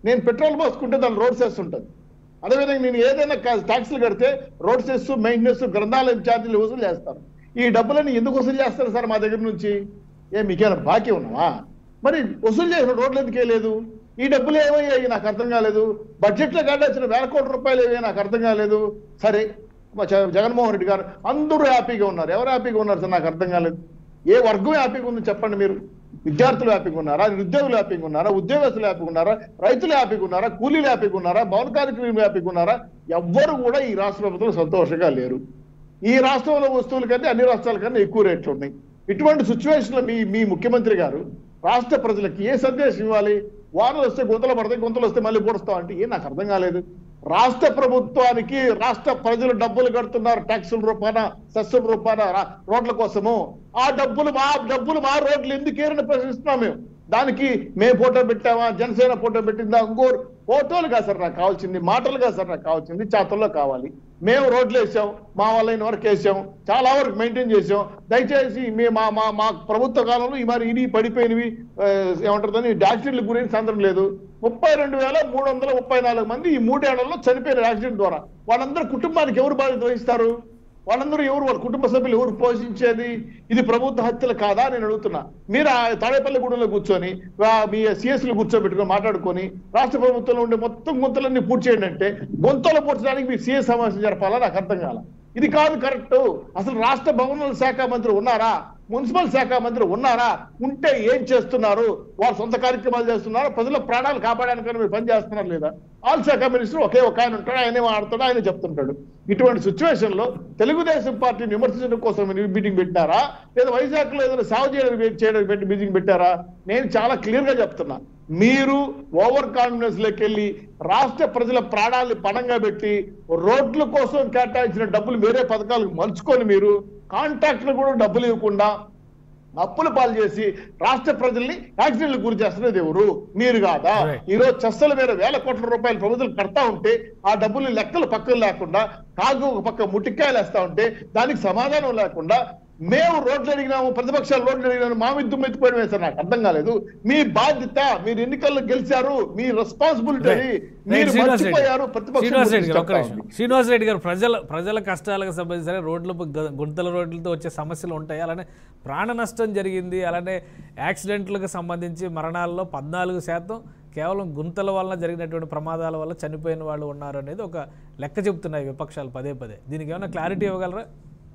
నేను పెట్రోల్ పోసుకుంటే దాని రోడ్ సెస్ ఉంటుంది అదేవిధంగా నేను ఏదైనా ట్యాక్స్లు కడితే రోడ్ సెస్ మెయింటెనెన్స్ గ్రంథాలయం ఛార్జీలు వసూలు చేస్తారు ఈ డబ్బులని ఎందుకు వసూలు చేస్తారు సార్ మా దగ్గర నుంచి ఏ మీకేమైనా బాకీ ఉన్నావా మరి వసూలు చేసిన రోడ్లు ఎందుకు వేయలేదు ఈ డబ్బులు ఏమయ్యాయి నాకు అర్థం కాలేదు బడ్జెట్ లో కాడాల్సిన వేల కోట్ల రూపాయలు ఏమీ నాకు అర్థం కాలేదు సరే మా జ- జగన్మోహన్ రెడ్డి గారు అందరూ హ్యాపీగా ఉన్నారు ఎవరు హ్యాపీగా ఉన్నారు సార్ నాకు అర్థం కాలేదు ఏ వర్గం హ్యాపీగా ఉంది చెప్పండి మీరు విద్యార్థులు హ్యాపీగా ఉన్నారా నిరుద్యోగులు హ్యాపీగా ఉన్నారా ఉద్యోగస్తులు హ్యాపీగా ఉన్నారా రైతులు హ్యాపీగా ఉన్నారా కూలీలు హ్యాపీగా ఉన్నారా భవన కార్మికులు హ్యాపీగా ఉన్నారా ఎవ్వరు కూడా ఈ రాష్ట్ర ప్రభుత్వం సంతోషంగా లేరు ఈ రాష్ట్రంలో వస్తువుల కంటే అన్ని రాష్ట్రాల కన్నా ఎక్కువ రేట్లు ఉన్నాయి ఇటువంటి సిచ్యువేషన్ లో మీ మీ ముఖ్యమంత్రి గారు రాష్ట్ర ప్రజలకి ఏ సందేశం ఇవ్వాలి వానలు వస్తే గుంతలు పడతాయి గుంతలు వస్తే మళ్ళీ పూడుస్తాం అంటే ఏ నాకు అర్థం కాలేదు రాష్ట్ర ప్రభుత్వానికి రాష్ట్ర ప్రజలు డబ్బులు కడుతున్నారు ట్యాక్సుల రూపాన సెస్సుల రూపాన రా- రోడ్ల కోసము ఆ డబ్బులు మా డబ్బులు మా రోడ్లు ఎందుకు ఏరని ప్రశ్నిస్తున్నాం మేము దానికి మేము ఫోటో పెట్టామా జనసేన ఫోటో పెట్టిందా ఇంకోరు ఫోటోలు కాదు సార్ నాకు కావాల్సింది మాటలు కాదు సార్ నాకు కావాల్సింది చేతల్లో కావాలి మేము రోడ్లు వేసాం మా వాళ్ళైన వరకు వేసాం చాలా వరకు మెయింటైన్ చేసాం దయచేసి మీ మా మా మా ప్రభుత్వ కాలంలో ఈ మరి ఇవి పడిపోయినవి ఆ, ఏమంటారు దాన్ని యాక్సిడెంట్ల గురించి సందర్భం లేదు ముప్పై రెండు వేల మూడు వందల ముప్పై నాలుగు మంది ఈ మూడేళ్లలో చనిపోయిన యాక్సిడెంట్ ద్వారా వాళ్ళందరూ కుటుంబానికి ఎవరు బాధ్యత వహిస్తారు వాళ్ళందరూ ఎవరు వాళ్ళ కుటుంబ సభ్యులు ఎవరు పోషించేది ఇది ప్రభుత్వ హత్యలు కాదా నేను అడుగుతున్నా మీరు ఆ తాడేపల్లిగూడెంలో కూర్చొని ఆ మీ సిఎస్లు కూర్చోబెట్టుకొని మాట్లాడుకొని రాష్ట్ర ప్రభుత్వంలో ఉండే మొత్తం గుంతలన్నీ పూర్తి చేయండి అంటే గుంతలు పూడ్చడానికి మీ సిఎస్ సమావేశం జరపాలా నాకు అర్థం కాల ఇది కాదు కరెక్ట్ అసలు రాష్ట్ర భవనాల శాఖ మంత్రి ఉన్నారా మున్సిపల్ శాఖ మంత్రి ఉన్నారా ఉంటే ఏం చేస్తున్నారు వారు సొంత కార్యక్రమాలు చేస్తున్నారు ప్రజల ప్రాణాలు కాపాడడానికి మీరు పని చేస్తున్నారు లేదా ఆల్ శాఖ మినిస్టర్ ఒకే ఒక ఆయన ఉంటాడు ఆయనే మాట్లాడతాడు ఆయన చెప్తుంటాడు ఇటువంటి సిచ్యువేషన్ లో తెలుగుదేశం పార్టీని విమర్శించడం కోసం మీరు మీటింగ్ పెట్టారా లేదా వైజాగ్ లో ఏదైనా సేవ చేయడానికి చేయడానికి పెట్టి మీటింగ్ పెట్టారా నేను చాలా క్లియర్ గా చెప్తున్నా మీరు ఓవర్ కాన్ఫిడెన్స్ లోకి వెళ్ళి రాష్ట్ర ప్రజల ప్రాణాలను పణంగా పెట్టి రోడ్ల కోసం కేటాయించిన డబ్బులు వేరే పథకాలకు మలుచుకొని మీరు కాంట్రాక్ట్లు కూడా డబ్బులు ఇవ్వకుండా అప్పుల పాలు చేసి రాష్ట్ర ప్రజల్ని యాక్సిడెంట్లు గురి చేస్తున్నది ఎవరు మీరు కాదా Right. ఈ రోజు చస్తల మీద వేల కోట్ల రూపాయలు ప్రభుత్వం కడతా ఉంటే ఆ డబ్బులు లెక్కలు పక్కన లేకుండా కాగు ఒక పక్క ముటిక్కాయలు వేస్తా ఉంటే దానికి సమాధానం లేకుండా మేము రోడ్లు అడిగినాము ప్రతిపక్షాలు రోడ్లు అడిగినాము మా మీద దుమ్ము ఎత్తిపోయడం సార్ నాకు అర్థం కాలేదు మీ బాధ్యత మీరు ఎన్నికల్లో గెలిచారు మీ రెస్పాన్సిబిలిటీ రైట్. మీరు శ్రీనివాస్ రెడ్డి. మర్చిపోయారు ప్రతిపక్షం శ్రీనివాస్ రెడ్డి గురించి గారు ఒక్క చెప్తా నిమిషం ఉంది. శ్రీనివాస్ రెడ్డి గారు ప్రజల ప్రజల కష్టాలకు సంబంధించి సరే రోడ్లు గ- గుంతల రోడ్లతో వచ్చే సమస్యలు ఉంటాయి అలానే ప్రాణ నష్టం జరిగింది అలానే యాక్సిడెంట్లకు సంబంధించి మరణాల్లో పద్నాలుగు శాతం కేవలం గుంతల వలన జరిగినటువంటి ప్రమాదాల వల్ల చనిపోయిన వాళ్ళు ఉన్నారు అనేది ఒక లెక్క చెబుతున్నాయి విపక్షాలు పదే పదే దీనికి ఏమైనా క్లారిటీ ఇవ్వగలరా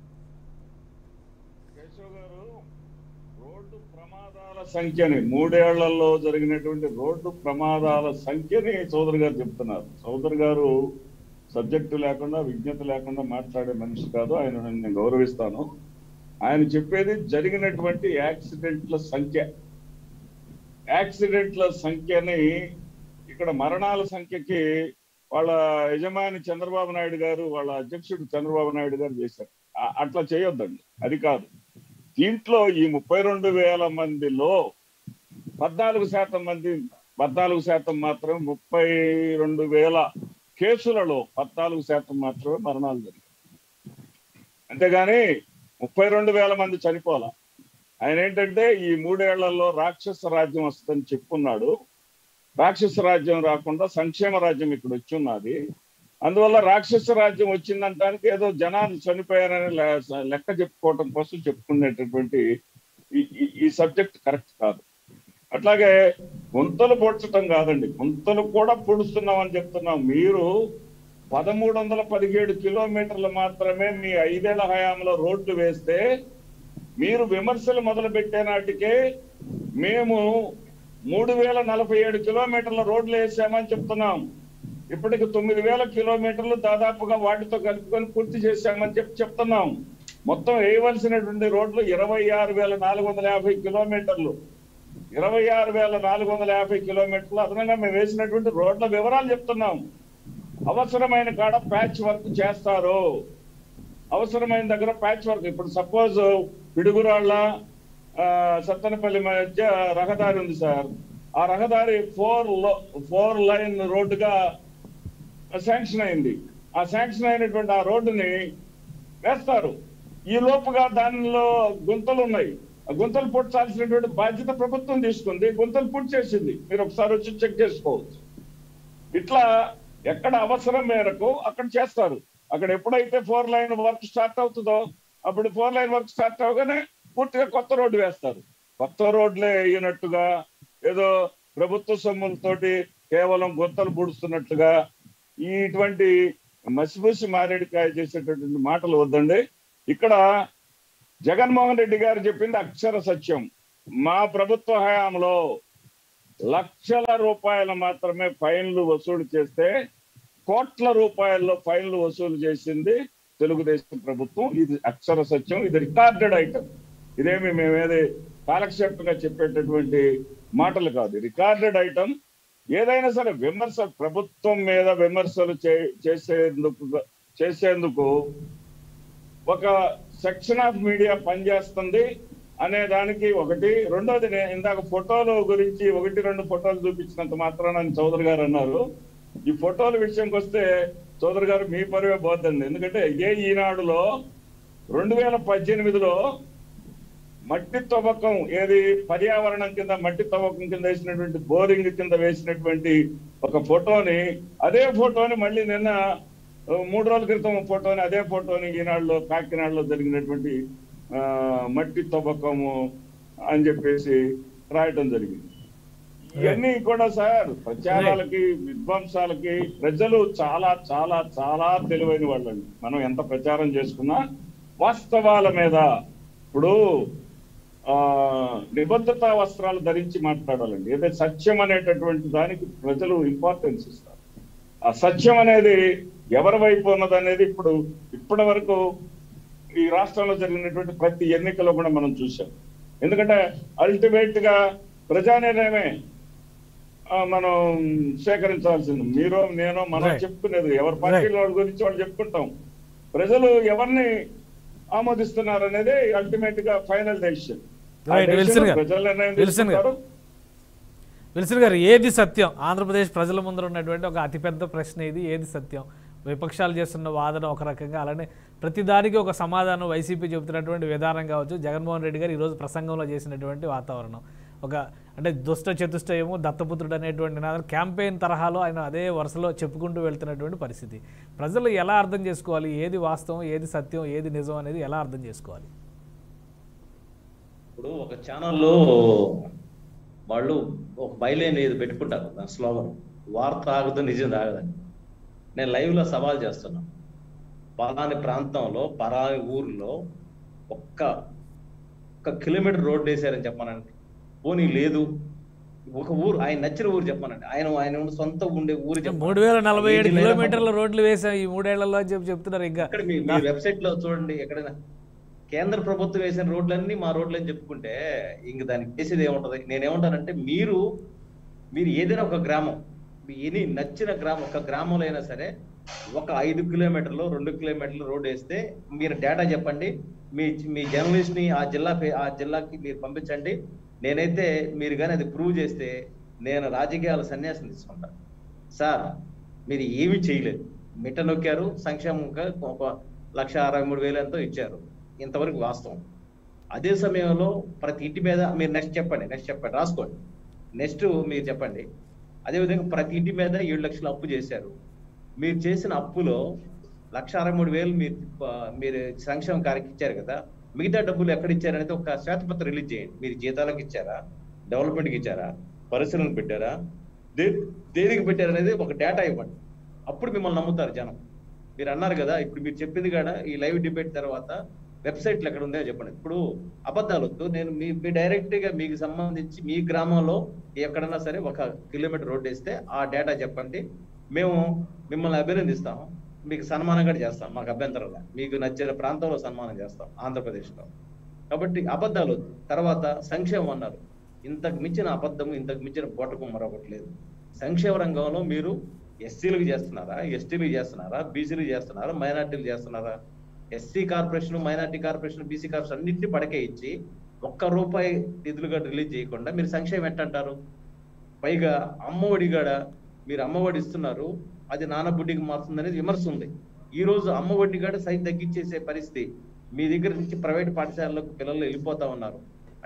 కేశవ్ గారు రోడ్డు ప్రమాదాల సంఖ్యని మూడేళ్లలో జరిగినటువంటి రోడ్డు ప్రమాదాల సంఖ్యని చౌదరి గారు చెప్తున్నారు చౌదరి గారు సబ్జెక్టు లేకుండా విజ్ఞత లేకుండా మాట్లాడే మనిషి కాదు ఆయన నేను గౌరవిస్తాను ఆయన చెప్పేది జరిగినటువంటి యాక్సిడెంట్ల సంఖ్య యాక్సిడెంట్ల సంఖ్యని ఇక్కడ మరణాల సంఖ్యకి వాళ్ళ యజమాని చంద్రబాబు నాయుడు గారు వాళ్ళ అధ్యక్షుడు చంద్రబాబు నాయుడు గారు చేశారు ఆ- అట్లా చేయొద్దండి అది కాదు దీంట్లో ఈ ముప్పై రెండు వేల మందిలో పద్నాలుగు శాతం మంది పద్నాలుగు శాతం మాత్రమే ముప్పై రెండు వేల కేసులలో పద్నాలుగు శాతం మాత్రమే మరణాలు జరిగాయి అంతేగాని ముప్పై రెండు వేల మంది చనిపోలా ఆయన ఏంటంటే ఈ మూడేళ్లలో రాక్షస రాజ్యం వస్తుందని చెప్పుకున్నాడు రాక్షస రాజ్యం రాకుండా సంక్షేమ రాజ్యం ఇక్కడ వచ్చి ఉన్నది అందువల్ల రాక్షస రాజ్యం వచ్చిందంటానికి ఏదో జనాలు చనిపోయారని లె- లెక్క చెప్పుకోవటం కోసం చెప్పుకునేటటువంటి ఈ- ఈ- ఈ సబ్జెక్ట్ కరెక్ట్ కాదు అట్లాగే గుంతలు పొడ్చటం కాదండి గుంతలు కూడా పొడుస్తున్నాం అని చెప్తున్నాం మీరు పదమూడు వందల పదిహేడు కిలోమీటర్లు మాత్రమే మీ ఐదేళ్ల హయాంలో రోడ్లు వేస్తే మీరు విమర్శలు మొదలు పెట్టే నాటికే మేము మూడు వేల నలభై ఏడు కిలోమీటర్ల రోడ్లు వేసామని చెప్తున్నాం ఇప్పటికి తొమ్మిది వేల కిలోమీటర్లు దాదాపుగా వాటితో కలుపుకొని పూర్తి చేశామని చెప్పి చెప్తున్నాం మొత్తం వేయవలసినటువంటి రోడ్లు ఇరవై ఆరు వేల నాలుగు వందల యాభై కిలోమీటర్లు ఇరవై ఆరు వేల నాలుగు వందల యాభై కిలోమీటర్లు అదనంగా మేము వేసినటువంటి రోడ్ల వివరాలు చెప్తున్నాం అవసరమైన కాడ ప్యాచ్ వర్క్ చేస్తారు అవసరమైన దగ్గర ప్యాచ్ వర్క్ ఇప్పుడు సపోజ్ పిడుగురాళ్ళ ఆ, సత్తెనపల్లి మధ్య రహదారి ఉంది సార్ ఆ రహదారి ఫోర్ ఫోర్ లైన్ రోడ్డుగా శాంక్షన్ అయింది ఆ శాంక్షన్ అయినటువంటి ఆ రోడ్డుని వేస్తారు ఈ లోపుగా దానిలో గుంతలు ఉన్నాయి ఆ గుంతలు పూడ్చాల్సినటువంటి బాధ్యత ప్రభుత్వం తీసుకుంది గుంతలు పూడ్చేసింది మీరు ఒకసారి వచ్చి చెక్ చేసుకోవచ్చు ఇట్లా ఎక్కడ అవసరం మేరకు అక్కడ చేస్తారు అక్కడ ఎప్పుడైతే ఫోర్ లైన్ వర్క్ స్టార్ట్ అవుతుందో అప్పుడు ఫోర్ లైన్ వర్క్ స్టార్ట్ అవగానే పూర్తిగా కొత్త రోడ్డు వేస్తారు కొత్త రోడ్లే అయినట్టుగా ఏదో ప్రభుత్వ సొమ్ములతోటి కేవలం గుంతలు పూడుస్తున్నట్లుగా ఈ ఇటువంటి మసిపూసి మారేడికాయ చేసేటటువంటి మాటలు వద్దండి ఇక్కడ జగన్మోహన్ రెడ్డి గారు చెప్పింది అక్షర సత్యం మా ప్రభుత్వ హయాంలో లక్షల రూపాయలు మాత్రమే ఫైన్లు వసూలు చేస్తే కోట్ల రూపాయల్లో ఫైన్లు వసూలు చేసింది తెలుగుదేశం ప్రభుత్వం ఇది అక్షర సత్యం ఇది రికార్డెడ్ ఐటమ్ ఇదేమి మేమేది కాలక్షేపంగా చెప్పేటటువంటి మాటలు కాదు రికార్డెడ్ ఐటమ్ ఏదైనా సరే విమర్శ ప్రభుత్వం మీద విమర్శలు చే- చేసేందుకు చేసేందుకు ఒక సెక్షన్ ఆఫ్ మీడియా పనిచేస్తుంది అనే దానికి ఒకటి రెండోది నేను ఇందాక ఫోటోల గురించి ఒకటి రెండు ఫోటోలు చూపించినంత మాత్రాన అని చౌదరి గారు అన్నారు ఈ ఫోటోల విషయంకి వస్తే చౌదరి గారు మీ పరివే పోతుంది ఎందుకంటే ఏ ఈనాడులో రెండు వేల పద్దెనిమిదిలో మట్టి తవ్వకం ఏది పర్యావరణం కింద మట్టి తవ్వకం కింద వేసినటువంటి బోరింగ్ కింద వేసినటువంటి ఒక ఫోటోని అదే ఫోటోని మళ్ళీ నిన్న ఆ, మూడు రోజుల క్రితం ఫోటోని అదే ఫోటోని ఈనాడులో కాకినాడలో జరిగినటువంటి ఆ, మట్టి తవ్వకము అని చెప్పేసి రాయటం జరిగింది ఇవన్నీ కూడా సార్ ప్రచారాలకి విధ్వంసాలకి ప్రజలు చాలా చాలా చాలా తెలివైన వాళ్ళండి మనం ఎంత ప్రచారం చేసుకున్నా వాస్తవాల మీద ఇప్పుడు ఆ నిబద్ధత వస్త్రాలు ధరించి మాట్లాడాలండి ఏదైతే సత్యం అనేటటువంటి దానికి ప్రజలు ఇంపార్టెన్స్ ఇస్తారు ఆ సత్యం అనేది ఎవరి వైపు ఉన్నది అనేది ఇప్పుడు ఇప్పటి వరకు ఈ రాష్ట్రంలో జరిగినటువంటి ప్రతి ఎన్నికలో కూడా మనం చూసాం ఎందుకంటే అల్టిమేట్ గా ప్రజానిర్ణయమే ఆ, మనం సేకరించాల్సింది మీరు నేను మనం Right. చెప్పుకునేది ఎవరి పార్టీ వాళ్ళ గురించి వాళ్ళు చెప్పుకుంటాం ప్రజలు ఎవరిని ఆమోదిస్తున్నారు అనేది అల్టిమేట్ గా ఫైనల్ డెసిషన్ Right, విల్సన్ గారు. ప్రజల నిర్ణయం విల్సన్ గారు. తీసుకుంటారు విల్సన్ గారు ఏది సత్యం ఆంధ్రప్రదేశ్ ప్రజల ముందర ఉన్నటువంటి ఒక అతిపెద్ద ప్రశ్న ఇది ఏది సత్యం విపక్షాలు చేస్తున్న వాదన ఒక రకంగా అలానే ప్రతిదానికి ఒక సమాధానం వైసీపీ చెబుతున్నటువంటి విధానం కావచ్చు జగన్మోహన్ రెడ్డి గారు ఈరోజు ప్రసంగంలో చేసినటువంటి వాతావరణం ఒక అంటే దుష్ట చతుష్టయము దత్తపుత్రుడు అనేటువంటి నినాదం క్యాంపెయిన్ తరహాలో ఆయన అదే వరుసలో చెప్పుకుంటూ వెళ్తున్నటువంటి పరిస్థితి ప్రజలు ఎలా అర్థం చేసుకోవాలి ఏది వాస్తవం ఏది సత్యం ఏది నిజం అనేది ఎలా అర్థం చేసుకోవాలి ఇప్పుడు ఒక ఛానల్లో వాళ్ళు ఒక బయలేని ఏది పెట్టుకుంటారు దాని స్లోగన్ వార్త ఆగదు నిజం ఆగదని నేను లైవ్ లో సవాల్ చేస్తున్నా పలాని ప్రాంతంలో పలాని ఊర్లో ఒక్క ఒక్క కిలోమీటర్ రోడ్డు వేసారని చెప్పానండి పోనీ లేదు ఒక ఊరు ఆయన నచ్చిన ఊరు చెప్పానండి ఆయన ఆయన ఉన్న సొంత ఉండే ఊరు చెప్పమనండి. మూడు వేల నలభై ఏడు ఏది లేనప్పుడు- కిలోమీటర్ల రోడ్లు వేసాం ఈ మూడేళ్లలో అని చెప్పి చెప్తున్నారు ఇంకా ఇక్కడ మీ మీ వెబ్సైట్ లో చూడండి ఎక్కడైనా కేంద్ర ప్రభుత్వం వేసిన రోడ్లన్నీ మా రోడ్లు అని చెప్పుకుంటే ఇంక దానికి చేసేది ఏముంటది నేనేమంటానంటే మీరు మీరు ఏదైనా ఒక గ్రామం మీ ఎనీ నచ్చిన గ్రామం ఒక గ్రామంలో అయినా సరే ఒక ఐదు కిలోమీటర్లు రెండు కిలోమీటర్లు రోడ్ వేస్తే మీరు డేటా చెప్పండి మీ మీ జర్నలిస్ట్ ని ఆ జిల్లా పే- ఆ జిల్లాకి మీరు పంపించండి నేనైతే మీరు కానీ అది ప్రూవ్ చేస్తే నేను రాజకీయాల సన్యాసం తీసుకుంటాను సార్ మీరు ఏమీ చేయలేదు మిట్ట నొక్కారు సంక్షేమంగా ఒక లక్ష అరవై మూడు వేలు ఎంతో ఇచ్చారు ఇంతవరకు వాస్తవం అదే సమయంలో ప్రతి ఇంటి మీద మీరు నెక్స్ట్ చెప్పండి నెక్స్ట్ చెప్పండి రాసుకోండి నెక్స్ట్ మీరు చెప్పండి అదేవిధంగా ప్రతి ఇంటి మీద ఏడు లక్షలు అప్పు చేశారు మీరు చేసిన అప్పులో లక్ష అరవై మూడు వేలు మీరు ఆ, మీరు సంక్షేమ కార్యక్రమం ఇచ్చారు కదా మిగతా డబ్బులు ఎక్కడ ఇచ్చారనేది ఒక శ్వేతపత్రం రిలీజ్ చేయండి మీరు జీతాలకు ఇచ్చారా డెవలప్మెంట్కి ఇచ్చారా పరిశ్రమలకు పెట్టారా దే దేనికి పెట్టారనేది ఒక డేటా ఇవ్వండి అప్పుడు మిమ్మల్ని నమ్ముతారు జనం మీరు అన్నారు కదా ఇప్పుడు మీరు చెప్పింది కూడా ఈ లైవ్ డిబేట్ తర్వాత వెబ్సైట్లు ఎక్కడ ఉందో చెప్పండి ఇప్పుడు అబద్ధాలు వద్దు నేను మీ మీ డైరెక్ట్ గా మీకు సంబంధించి మీ గ్రామంలో ఎక్కడన్నా సరే ఒక కిలోమీటర్ రోడ్ వేస్తే ఆ డేటా చెప్పండి మేము మిమ్మల్ని అభినందిస్తాం మీకు సన్మానం కూడా చేస్తాం మాకు అభ్యంతరం లేదు. మీకు నచ్చిన ప్రాంతంలో సన్మానం చేస్తాం ఆంధ్రప్రదేశ్లో కాబట్టి అబద్ధాలు వద్దు తర్వాత సంక్షేమం అన్నారు ఇంతకు మించిన అబద్ధము ఇంతకు మించిన పోటకం మరొకటి లేదు సంక్షేమ రంగంలో మీరు ఎస్సీలకు చేస్తున్నారా ఎస్టీలకు చేస్తున్నారా బీసీలకు చేస్తున్నారా మైనార్టీలు చేస్తున్నారా SC corporation minority corporation BC corporation అన్నింటినీ పడకే ఇచ్చి ఒక్క రూపాయి నిధులుగా రిలీజ్ చేయకుండా మీరు సంక్షేమం ఎట్టంటారు పైగా అమ్మఒడి గడ మీరు అమ్మఒడి ఇస్తున్నారు అది నానబుడ్డికి మారుతుంది అనేది విమర్శ ఉంది ఈ రోజు అమ్మఒడి గడ సైతం తగ్గించేసే పరిస్థితి మీ దగ్గర నుంచి ప్రైవేట్ పాఠశాలలకు పిల్లలు వెళ్ళిపోతా ఉన్నారు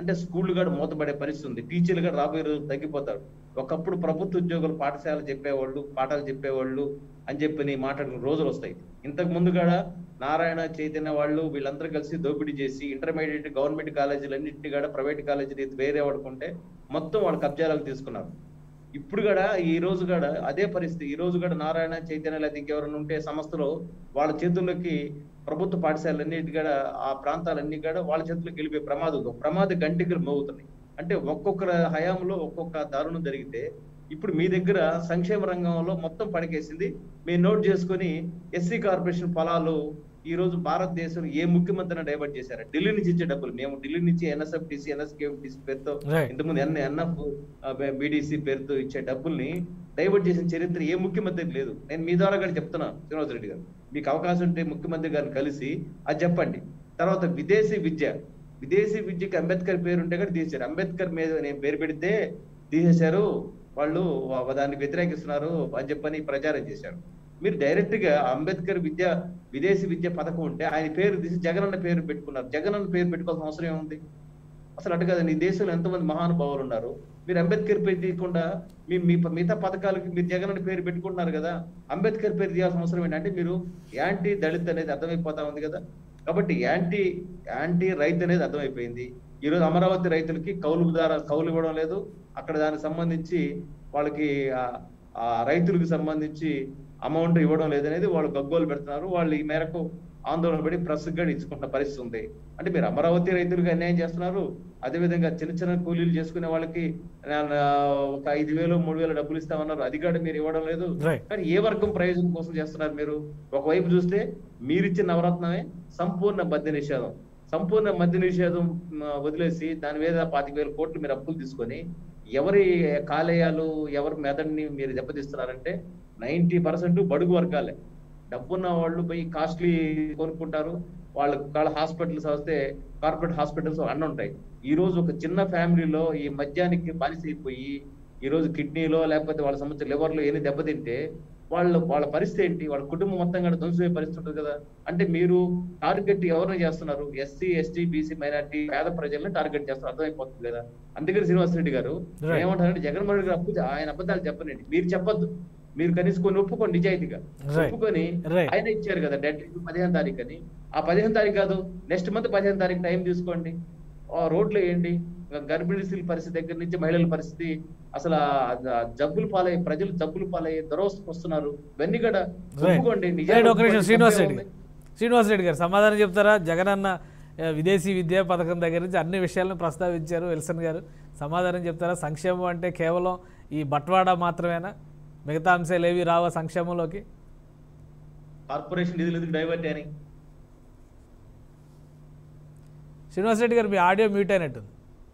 అంటే స్కూళ్ళు కూడా మూతపడే పరిస్థితి ఉంది టీచర్లు కూడా రాబోయే రోజు తగ్గిపోతారు ఒకప్పుడు ప్రభుత్వ ఉద్యోగులు పాఠశాల చెప్పేవాళ్ళు పాఠాలు చెప్పేవాళ్ళు అని చెప్పి మాట్లాడుకున్న రోజులు వస్తాయి ఇంతకు ముందు కూడా నారాయణ చైతన్య వాళ్ళు వీళ్ళందరూ కలిసి దోపిడీ చేసి ఇంటర్మీడియట్ గవర్నమెంట్ కాలేజీలు అన్నింటినీ కూడా ప్రైవేట్ కాలేజీలు వేరే వాడుకుంటే మొత్తం వాళ్ళ కబ్జాలకు తీసుకున్నారు ఇప్పుడు కూడా ఈ రోజు కూడా అదే పరిస్థితి ఈ రోజు కూడా నారాయణ చైతన్య లేదా ఇంకెవరైనా ఉంటే సంస్థలో వాళ్ళ చేతుల్లోకి ప్రభుత్వ పాఠశాలన్నిటి కూడా ఆ ప్రాంతాలన్నీ కూడా వాళ్ళ చేతుల్లోకి వెళ్ళిపోయే ప్రమాదం ఉంది. ఒక ప్రమాద గంటికలు మోగుతున్నాయి అంటే ఒక్కొక్క హయాంలో ఒక్కొక్క దారుణం జరిగితే ఇప్పుడు మీ దగ్గర సంక్షేమ రంగంలో మొత్తం పడకేసింది మీరు నోట్ చేసుకొని ఎస్సీ కార్పొరేషన్ ఫలాలు ఈ రోజు భారతదేశం ఏ ముఖ్యమంత్రిని డైవర్ట్ చేశారు ఢిల్లీ నుంచి ఇచ్చే డబ్బులు మేము ఢిల్లీ నుంచి ఎన్ఎస్ఎఫ్ టీసీ ఎన్ఎస్కేఎఫ్టీసీ పేరుతో Right. ఇంతకుముందు ఎన్ ఎన్ఎఫ్ బీడీసీ పేరుతో ఇచ్చే డబ్బుల్ని డైవర్ట్ చేసిన చరిత్ర ఏ ముఖ్యమంత్రికి లేదు నేను మీ ద్వారా కూడా చెప్తున్నా శ్రీనివాస్ రెడ్డి గారు మీకు అవకాశం ఉంటే ముఖ్యమంత్రి గారిని కలిసి అది చెప్పండి తర్వాత విదేశీ విద్య విదేశీ విద్యకి అంబేద్కర్ పేరు ఉంటే కూడా తీసేశారు అంబేద్కర్ మీద నేను పేరు పెడితే తీసేశారు వాళ్ళు వా- దాన్ని వ్యతిరేకిస్తున్నారు అని చెప్పని ప్రచారం చేశారు మీరు డైరెక్ట్ గా అంబేద్కర్ విద్య విదేశీ విద్య పథకం ఉంటే ఆయన పేరు తీసి జగనన్న పేరు పెట్టుకున్నారు జగనన్న పేరు పెట్టుకోవాల్సిన అవసరం ఏముంది అసలు అటు కదండి ఈ దేశంలో ఎంతమంది మహానుభావులు ఉన్నారు మీరు అంబేద్కర్ పేరు తీయకుండా మీ మీ ప- మిగతా పథకాలకి మీరు జగన్ అని పేరు పెట్టుకుంటున్నారు కదా అంబేద్కర్ పేరు తీయాల్సిన అవసరం ఏంటంటే మీరు యాంటీ దళిత్ అనేది అర్థమైపోతా ఉంది కదా కాబట్టి యాంటీ యాంటీ రైతు అనేది అర్థమైపోయింది ఈ రోజు అమరావతి రైతులకి కౌలు ద్వారా కౌలు ఇవ్వడం లేదు అక్కడ దానికి సంబంధించి వాళ్ళకి ఆ- ఆ రైతులకు సంబంధించి అమౌంట్ ఇవ్వడం లేదనేది వాళ్ళు గగ్గోలు పెడుతున్నారు వాళ్ళు ఈ మేరకు ఆందోళన పడి ప్రెస్ కూడా ఇచ్చుకున్న పరిస్థితి ఉంది అంటే మీరు అమరావతి రైతులకు అన్యాయం చేస్తున్నారు అదే విధంగా చిన్న చిన్న కూలీలు చేసుకునే వాళ్ళకి ఆ, ఒక ఐదు వేలు మూడు వేలు డబ్బులు ఇస్తామన్నారు అది కూడా మీరు ఇవ్వడం లేదు రైట్ కానీ ఏ వర్గం ప్రయోజనం కోసం చేస్తున్నారు మీరు ఒకవైపు చూస్తే మీరిచ్చిన నవరత్నమే సంపూర్ణ మద్య నిషేధం సంపూర్ణ మద్య నిషేధం మ, వదిలేసి దాని మీద పాతిక వేల కోట్లు మీరు అప్పులు తీసుకొని ఎవరి కాలేయాలు ఎవరి మెదడుని మీరు దెబ్బతీస్తున్నారంటే నైన్టీ పర్సెంట్ బడుగు వర్గాలే డబ్బున్న వాళ్ళు పోయి కాస్ట్లీ కొనుక్కుంటారు వాళ్ళ వాళ్ళ హాస్పిటల్స్ వస్తే కార్పొరేట్ హాస్పిటల్స్ అన్నీ ఉంటాయి ఈ రోజు ఒక చిన్న ఫ్యామిలీలో ఈ మద్యానికి బానిస అయిపోయి ఈ రోజు కిడ్నీలో లేకపోతే వాళ్ళ సంబంధించిన లివర్లో ఎన్ని దెబ్బతింటే వాళ్ళ వాళ్ళ పరిస్థితి ఏంటి వాళ్ళ కుటుంబం మొత్తం కూడా ధ్వంసమయ్యే పరిస్థితి ఉంటుంది కదా అంటే మీరు టార్గెట్ ఎవరిని చేస్తున్నారు ఎస్సీ ఎస్టీ బీసీ మైనార్టీ పేద ప్రజల్ని టార్గెట్ చేస్తారు అర్థమైపోతుంది కదా అందుకని శ్రీనివాస్ రెడ్డి గారు Right. ఏమంటారంటే జగన్మోహన్ రెడ్డి గారు అప్పు ఆయన అబద్ధాలు చెప్పనండి మీరు చెప్పొద్దు మీరు కనీసం కొన్ని ఒప్పుకోండి నిజాయితీగా Right. ఒప్పుకొని Right. ఆయన ఇచ్చారు కదా డెడ్ పదిహేను తారీఖు అని ఆ పదిహేను తారీఖు కాదు నెక్స్ట్ మంత్ పదిహేను తారీఖు టైం తీసుకోండి ఆ రోడ్లు వేయండి గర్భిణీ స్త్రీల పరిస్థితి దగ్గర నుంచి మహిళల పరిస్థితి అసలు ఆ- ఆ జబ్బులు పాలై ప్రజలు జబ్బులు పాలై దురవస్థకు వస్తున్నారు ఇవన్నీ కూడా రైట్ ఒప్పుకోండి రైట్ ఒక నిమిషం ఒప్పుకోండి, శ్రీనివాస్ తప్పే రెడ్డి ఉంది. గారు శ్రీనివాస్ రెడ్డి గారు సమాధానం చెప్తారా జగనన్న ఆ, విదేశీ విద్యా పథకం దగ్గర నుంచి అన్ని విషయాలను ప్రస్తావించారు విల్సన్ గారు సమాధానం చెప్తారా సంక్షేమం అంటే కేవలం ఈ బట్వాడా మాత్రమేనా మిగతా అంశాలు ఏవి రావా సంక్షేమంలోకి కార్పొరేషన్ నిధులు ఎందుకు డైవర్ట్ అని శ్రీనివాస్ రెడ్డి గారు మీ ఆడియో మ్యూట్ అయినట్టుంది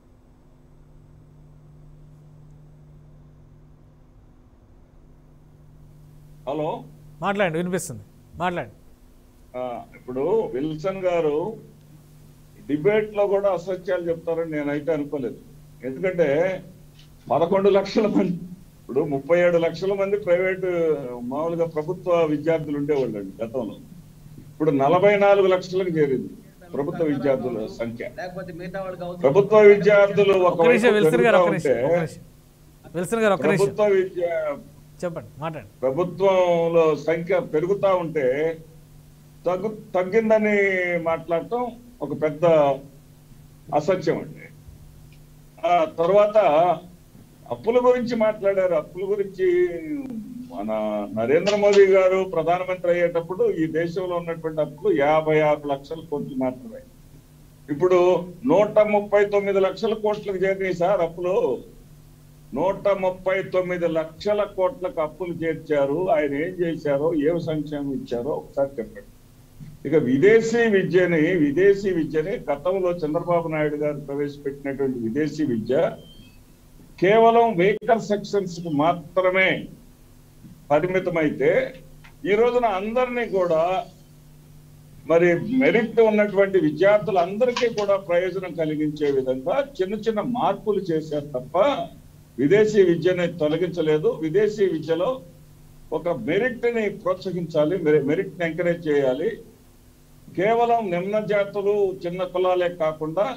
హలో మాట్లాడండి వినిపిస్తుంది మాట్లాడండి ఆ, ఇప్పుడు విల్సన్ గారు డిబేట్ లో కూడా అసత్యాలు చెప్తారని నేనైతే అనుకోలేదు ఎందుకంటే పదకొండు లక్షల మంది ఇప్పుడు ముప్పై ఏడు లక్షల మంది ప్రైవేట్ మామూలుగా ప్రభుత్వ విద్యార్థులు ఉండేవాళ్ళండి గతంలో ఇప్పుడు నలభై నాలుగు లక్షలకు చేరింది ప్రభుత్వ విద్యార్థుల సంఖ్య లేకపోతే మిగతా వాళ్ళకి అవసరం ప్రభుత్వ విద్యార్థులు ఒక్క నిమిషం ఒకవైపు విల్సన్ గారు పెరుగుతా ఒక్క నిమిషం ఉంటే ఒక్క నిమిషం విల్సన్ గారు ఒక్క నిమిషం ప్రభుత్వ విద్య చెప్పండి మాట్లాడండి ప్రభుత్వంలో సంఖ్య పెరుగుతా ఉంటే తగ్గు తగ్గిందని మాట్లాడటం ఒక పెద్ద అసత్యం అండి ఆ తర్వాత అప్పుల గురించి మాట్లాడారు అప్పుల గురించి మన నరేంద్ర మోదీ గారు ప్రధానమంత్రి అయ్యేటప్పుడు ఈ దేశంలో ఉన్నటువంటి అప్పులు యాభై ఆరు లక్షల కోట్లు మాత్రమే ఇప్పుడు నూట ముప్పై తొమ్మిది లక్షల కోట్లకు చేరినాయి సార్ అప్పులు నూట ముప్పై తొమ్మిది లక్షల కోట్లకు అప్పులు చేర్చారు ఆయన ఏం చేశారో ఏం సంక్షేమం ఇచ్చారో ఒకసారి చెప్పండి ఇక విదేశీ విద్యని విదేశీ విద్యని గతంలో చంద్రబాబు నాయుడు గారు ప్రవేశపెట్టినటువంటి విదేశీ విద్య కేవలం వెహికల్ సెక్షన్స్ కు మాత్రమే పరిమితమైతే ఈ రోజున అందరినీ కూడా మరి మెరిట్ ఉన్నటువంటి విద్యార్థులందరికీ కూడా ప్రయోజనం కలిగించే విధంగా చిన్న చిన్న మార్పులు చేశారు తప్ప విదేశీ విద్యని తొలగించలేదు విదేశీ విద్యలో ఒక మెరిట్ ని ప్రోత్సహించాలి మెరిట్ ని ఎంకరేజ్ చేయాలి కేవలం నిమ్న జాతులు చిన్న కులాలే కాకుండా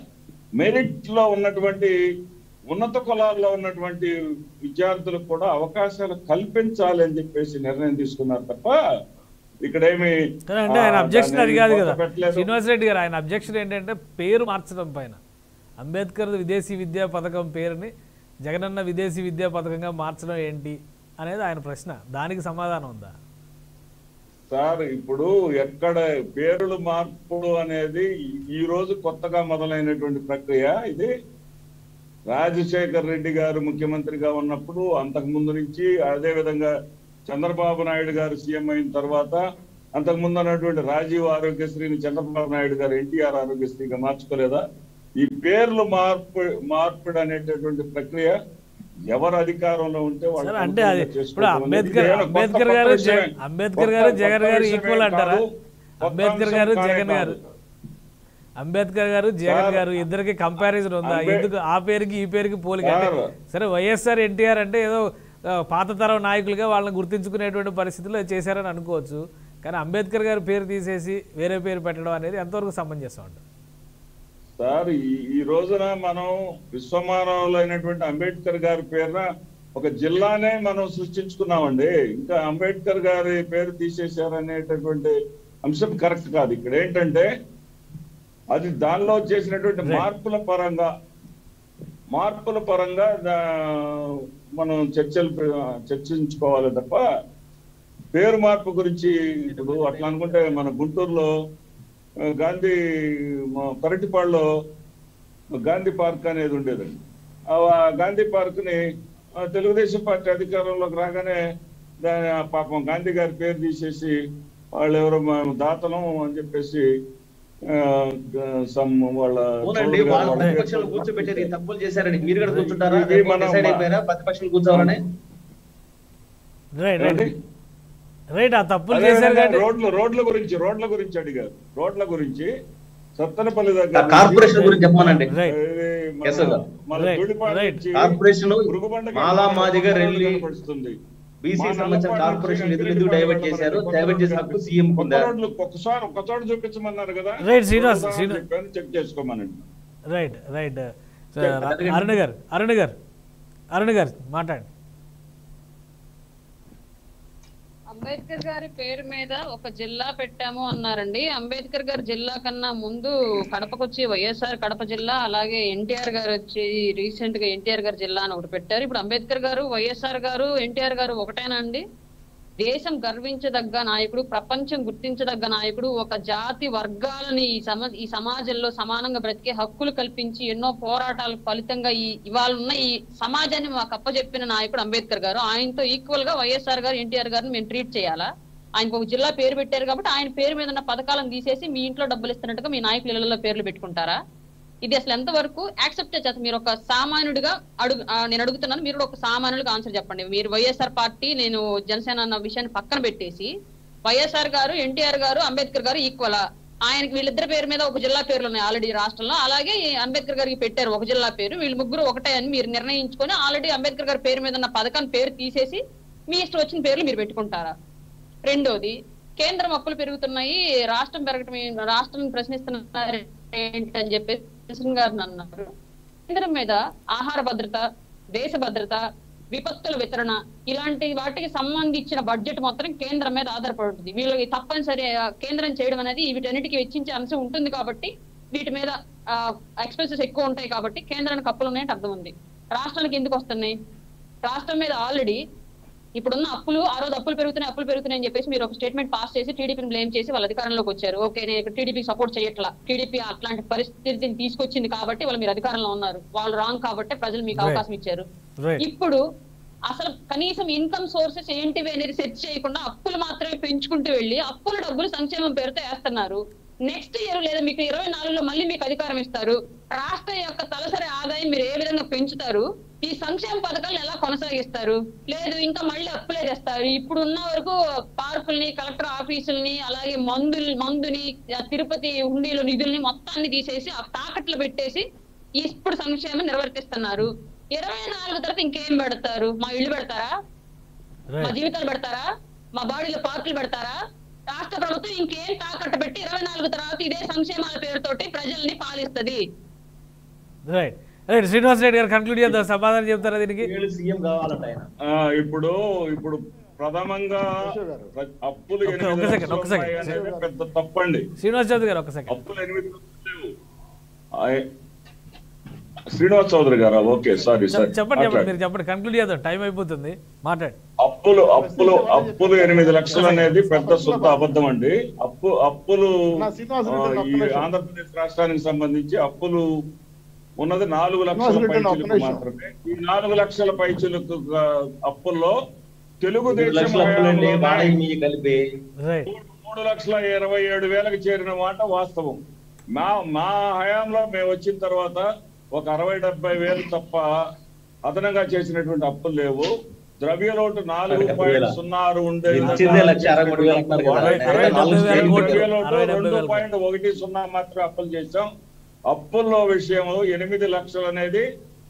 మెరిట్ లో ఉన్నటువంటి ఉన్నత కులాల్లో ఉన్నటువంటి విద్యార్థులకు కూడా అవకాశాలు కల్పించాలి అని చెప్పేసి నిర్ణయం తీసుకున్నారు తప్ప ఇక్కడేమి కానీ అంటే ఆయన ఆ, అబ్జెక్షన్ దాన్ని అది కాదు కోత కదా పెట్టలేదు. శ్రీనివాస్ రెడ్డి గారు ఆయన అబ్జెక్షన్ ఏంటంటే పేరు మార్చడం పైన అంబేద్కర్ విదేశీ విద్యా పథకం పేరుని జగనన్న విదేశీ విద్యా పథకంగా మార్చడం ఏంటి అనేది ఆయన ప్రశ్న దానికి సమాధానం ఉందా సార్ ఇప్పుడు ఎక్కడ పేరులు మార్పులు అనేది ఈ రోజు కొత్తగా మొదలైనటువంటి ప్రక్రియ ఇది రాజశేఖర్ రెడ్డి గారు ముఖ్యమంత్రిగా ఉన్నప్పుడు అంతకు ముందు నుంచి అదే విధంగా చంద్రబాబు నాయుడు గారు సీఎం అయిన తర్వాత అంతకు ముందు ఉన్నటువంటి రాజీవ్ ఆరోగ్యశ్రీని చంద్రబాబు నాయుడు గారు ఎన్టీఆర్ ఆరోగ్యశ్రీగా మార్చుకోలేదా ఈ పేర్లు మార్పు మార్పిడి అనేటటువంటి ప్రక్రియ ఎవరు అధికారంలో ఉంటే వాళ్ళు సరే అంటే అది అనుకూలంగా ఇప్పుడు చేసుకోవడం అనేది అంబేద్కర్ ఏమైనా కొత్త- అంబేద్కర్ కొత్త గారు విషయమే. జగన్ అంబేద్కర్ కొత్త- గారు కొత్త జగన్ గారు విషయమే ఈక్వల్ అంటారా కాదు. కొత్త అంబేద్కర్ అంశం గారు కానే జగన్ గారు కాదు. అంబేద్కర్ గారు జగన్ సార్, గారు ఇద్దరికి కంపారిజన్ ఉందా అంబే- ఎందుకు ఆ పేరుకి ఈ పేరుకి పోలిక అంటే సార్. సరే వైఎస్ఆర్ ఎన్టీఆర్ అంటే ఏదో ఆ, పాత తరం నాయకులుగా వాళ్ళని గుర్తించుకునేటువంటి పరిస్థితిలో చేశారని అనుకోవచ్చు కానీ అంబేద్కర్ గారి పేరు తీసేసి వేరే పేరు పెట్టడం అనేది ఎంతవరకు సమంజసం అంటారు సార్ ఈ ఈ రోజున మనం విశ్వమానవులైనటువంటి అంబేద్కర్ గారి పేరున ఒక జిల్లానే మనం సృష్టించుకున్నామండి ఇంకా అంబేద్కర్ గారి పేరు తీసేశారనేటటువంటి అంశం కరెక్ట్ కాదు ఇక్కడ ఏంటంటే అది దానిలో చేసినటువంటి మార్పుల పరంగా మార్పుల పరంగా దా- మనం చర్చలు పె- చర్చించుకోవాలి తప్ప పేరు మార్పు గురించి ఇప్పుడు అట్లా అనుకుంటే మన గుంటూరులో ఆ, గాంధీ మా పరటిపాడులో గాంధీ పార్క్ అనేది ఉండేదండి ఆ గాంధీ పార్క్ ని ఆ, తెలుగుదేశం పార్టీ అధికారంలోకి రాగానే దాని ఆ పాపం గాంధీ గారి పేరు తీసేసి వాళ్ళు ఎవరో మా దాతలం అని చెప్పేసి ఆ, సమ్ వాళ్ళ అవునండి చౌదరి గారు వాళ్ళ వాళ్ళ ప్రతిపక్షాలు పేరు- కూర్చోబెట్టారు ఈ తప్పులు చేశారని మీరు కూడా కూర్చుంటారా ఇది రేపు మనం- డిసైడ్ అయిపోయారా ప్రతిపక్షాలు కూర్చోవాలని రైట్ రైట్ ఏమండి? రైట్ ఆ తప్పులు అదే చేశారు విధంగా కాబట్టి రోడ్లు రోడ్ల గురించి రోడ్ల గురించి అడిగారు రోడ్ల గురించి సత్తనపల్లి దగ్గర కార్పొరేషన్ గురించి చెప్పమనండి రైట్ ఇది మన- కేశవ్ గారు. మన Right, ధూళిపాడు right. నుంచి కార్పొరేషన్ మురుగుబండకి మాలా మాదిగా రెల్లి కనపడుతుంది. బీసీ మా సంబంధించిన నల్లపాడు కార్పొరేషన్ నుంచి నిధులు ఎందుకు డైవర్ట్ అంకిరెడ్డి చేశారు కొత్త డైవర్ట్ చేసిన రోడ్లు హక్కు సీఎం కొత్త ఉందా రోడ్లు ఒక్కసారి ఒక చోట చూపించమన్నారు కదా Right, శ్రీనివాస్, ఉదాహరణ శ్రీనివాస్. చెప్పాను, చెక్ చేసుకోమనండి రైట్ రైట్ అడగండి. అరుణ్ గారు అరుణ్ గారు అరుణ్ గారు మాట్లాడండి అంబేద్కర్ గారి పేరు మీద ఒక జిల్లా పెట్టాము అన్నారండి అంబేద్కర్ గారి జిల్లా కన్నా ముందు కడపకు వచ్చి వైఎస్ఆర్ కడప జిల్లా అలాగే ఎన్టీఆర్ గారు వచ్చి రీసెంట్ గా ఎన్టీఆర్ గారి జిల్లా అని ఒకటి పెట్టారు ఇప్పుడు అంబేద్కర్ గారు వైఎస్ఆర్ గారు ఎన్టీఆర్ గారు ఒకటేనా అండి దేశం గర్వించదగ్గ నాయకుడు ప్రపంచం గుర్తించదగ్గ నాయకుడు ఒక జాతి వర్గాలని ఈ సమ ఈ సమాజంలో సమానంగా బ్రతికే హక్కులు కల్పించి ఎన్నో పోరాటాల ఫలితంగా ఈ ఇవాళ ఉన్న ఈ సమాజాన్ని మాకు అప్పచెప్పిన నాయకుడు అంబేద్కర్ గారు ఆయనతో ఈక్వల్ గా వైఎస్ఆర్ గారు ఎన్టీఆర్ గారిని మేము ట్రీట్ చేయాలా ఆయనకు ఒక జిల్లా పేరు పెట్టారు కాబట్టి ఆయన పేరు మీద ఉన్న పథకాలను తీసేసి మీ ఇంట్లో డబ్బులు ఇస్తున్నట్టుగా మీ నాయకుల ఇళ్లలో పేర్లు పెట్టుకుంటారా ఇది అసలు ఎంతవరకు యాక్సెప్ట్ చేస్తారు మీరు ఒక సామాన్యుడిగా అడుగు ఆ, నేను అడుగుతున్నాను మీరు కూడా ఒక సామాన్యుడిగా ఆన్సర్ చెప్పండి మీరు వైఎస్ఆర్ పార్టీ నేను జనసేన అన్న విషయాన్ని పక్కన పెట్టేసి వైఎస్ఆర్ గారు ఎన్టీఆర్ గారు అంబేద్కర్ గారు ఈక్వలా ఆయనకి వీళ్ళిద్దరి పేరు మీద ఒక జిల్లా పేర్లు ఉన్నాయి ఆల్రెడీ రాష్ట్రంలో అలాగే ఈ అంబేద్కర్ గారికి పెట్టారు ఒక జిల్లా పేరు వీళ్ళు ముగ్గురు ఒకటే అని మీరు నిర్ణయించుకొని ఆల్రెడీ అంబేద్కర్ గారి పేరు మీద ఉన్న పథకాన్ని పేరు తీసేసి మీ ఇష్టం వచ్చిన పేర్లు మీరు పెట్టుకుంటారా రెండోది కేంద్రం అప్పులు పెరుగుతున్నాయి రాష్ట్రం పెరగటం ఏ- రాష్ట్రం ప్రశ్నిస్తున్నారు ఏంటని చెప్పేసి కృష్ణ గారు అన్నారు కేంద్రం మీద ఆహార భద్రత దేశ భద్రత విపత్తుల వితరణ ఇలాంటి వాటికి సంబంధించిన బడ్జెట్ మొత్తం కేంద్రం మీద ఆధారపడుతుంది వీళ్ళకి తప్పనిసరి ఆ, కేంద్రం చేయడం అనేది వీటన్నిటికీ వెచ్చించే అంశం ఉంటుంది కాబట్టి వీటి మీద ఎక్స్పెన్సెస్ ఎక్కువ ఉంటాయి కాబట్టి కేంద్రానికి అప్పులు ఉన్నాయంటే అర్థం ఉంది రాష్ట్రానికి ఎందుకు వస్తున్నాయి రాష్ట్రం మీద ఆల్రెడీ ఇప్పుడున్న అప్పులు ఆ రోజు అప్పులు పెరుగుతున్నాయి అప్పులు పెరుగుతున్నాయి అని చెప్పేసి మీరు ఒక స్టేట్మెంట్ పాస్ చేసి టీడీపీని బ్లేమ్ చేసి వాళ్ళ అధికారంలోకి వచ్చారు ఓకే నేను ఇక్కడ టీడీపీ సపోర్ట్ చేయట్లా టీడీపీ అట్లాంటి పరిస్థితిని తీసుకొచ్చింది కాబట్టి వాళ్ళు మీరు అధికారంలో ఉన్నారు వాళ్ళు రాంగ్ కాబట్టి ప్రజలు మీకు Right. అవకాశం ఇచ్చారు రైట్ ఇప్పుడు అసలు కనీసం ఇన్కమ్ సోర్సెస్ ఏంటివి అనేది సెర్చ్ చేయకుండా అప్పులు మాత్రమే పెంచుకుంటూ వెళ్ళి అప్పుల డబ్బులు సంక్షేమం పేరుతో వేస్తున్నారు నెక్స్ట్ ఇయర్ లేదా మీకు ఇరవై నాలుగులో మళ్ళీ మీకు అధికారం ఇస్తారు రాష్ట్రం యొక్క తలసరి ఆదాయం మీరు ఏ విధంగా పెంచుతారు ఈ సంక్షేమ పథకాలను ఎలా కొనసాగిస్తారు లేదు ఇంకా మళ్ళీ అప్పులే తెస్తారు ఇప్పుడు ఉన్న వరకు పార్కుల్ని కలెక్టర్ ఆఫీసుల్ని అలాగే మందులు మందుని ఆ తిరుపతి హుండీలో నిధుల్ని మొత్తాన్ని తీసేసి ఆ తాకట్లు పెట్టేసి ఇప్పుడు సంక్షేమం నిర్వర్తిస్తున్నారు ఇరవై నాలుగు తర్వాత ఇంకేం పెడతారు మా ఇల్లు పెడతారా మా రైట్ జీవితాలు పెడతారా మా బాడీలో పార్కులు పెడతారా రాష్ట్ర ప్రభుత్వం ఇంకేం తాకట్టు పెట్టి ఇరవై నాలుగు తర్వాత ఇదే సంక్షేమాల పేరుతోటి ప్రజల్ని పాలిస్తది right right Srinivas Reddy garu conclude చేద్దాం సమాధానం చెప్తారా దీనికి ఏడు సీఎం కావాలంట ఆయన ఆ, ఇప్పుడు ఇప్పుడు ప్రథమంగా ప్ర- అప్పులు ఒక్క- ఎనిమిది ఒక్క లక్షలు సెకండ్, ఒక్క సెకండ్. ఉన్నాయి అనేది పెద్ద తప్పండి శ్రీనివాస్ చౌదరి గారు ఒక సెకండ్ అప్పులు ఎనిమిది లక్షలు లేవు ఆయ్- శ్రీనివాస్ చౌదరి గారా ఓకే సారీ సారీ చెప్పండి చెప్పండి మీరు చెప్పండి కంక్లూడ్ చేద్దాం టైం అయిపోతుంది మాట్లాడి అప్పులు అప్పులు అప్పులు ఎనిమిది లక్షలు అనేది పెద్ద శుద్ధ అబద్ధం అండి అప్పు అప్పులు నా శ్రీనివాస్ ఆ, రెడ్డి ఒక్క ఈ నిమిషం. ఆంధ్రప్రదేశ్ రాష్ట్రానికి సంబంధించి అప్పులు ఉన్నది నాలుగు లక్షల శ్రీనివాస్ రెడ్డి ఒక్క పైచులకు నిమిషం. మాత్రమే ఈ నాలుగు లక్షల పైచులకు ఆ, అప్పుల్లో మూడు తెలుగుదేశం లక్షల అప్పులండి హయాంలోనే వాడకి మీ కలిపి రైట్ మూడు- మూడు లక్షల ఇరవై ఏడు వేలకు చేరిన మాట వాస్తవం మా మా హయాంలో మేము వచ్చిన తర్వాత ఒక అరవై డెబ్బై వేలు తప్ప అదనంగా చేసినటువంటి అప్పులు లేవు ద్రవ్య లోటు నాలుగు అరవై పాయింట్ వేల. సున్నా ఆరు ఉండే మీరు ఇచ్చిందే లక్ష అరవై మూడు వేలు అంటున్నారు కదా. అరవై- అరవై అరవై డెబ్బై వేల నాలుగు కోట్లు. ద్రవ్య లోటు అరవై డెబ్బై రెండు వేల పాయింట్ ఒకటి సున్నా మాత్రం అప్పులు చేశాం అప్పుల్లో విషయంలో ఎనిమిది లక్షలు అనేది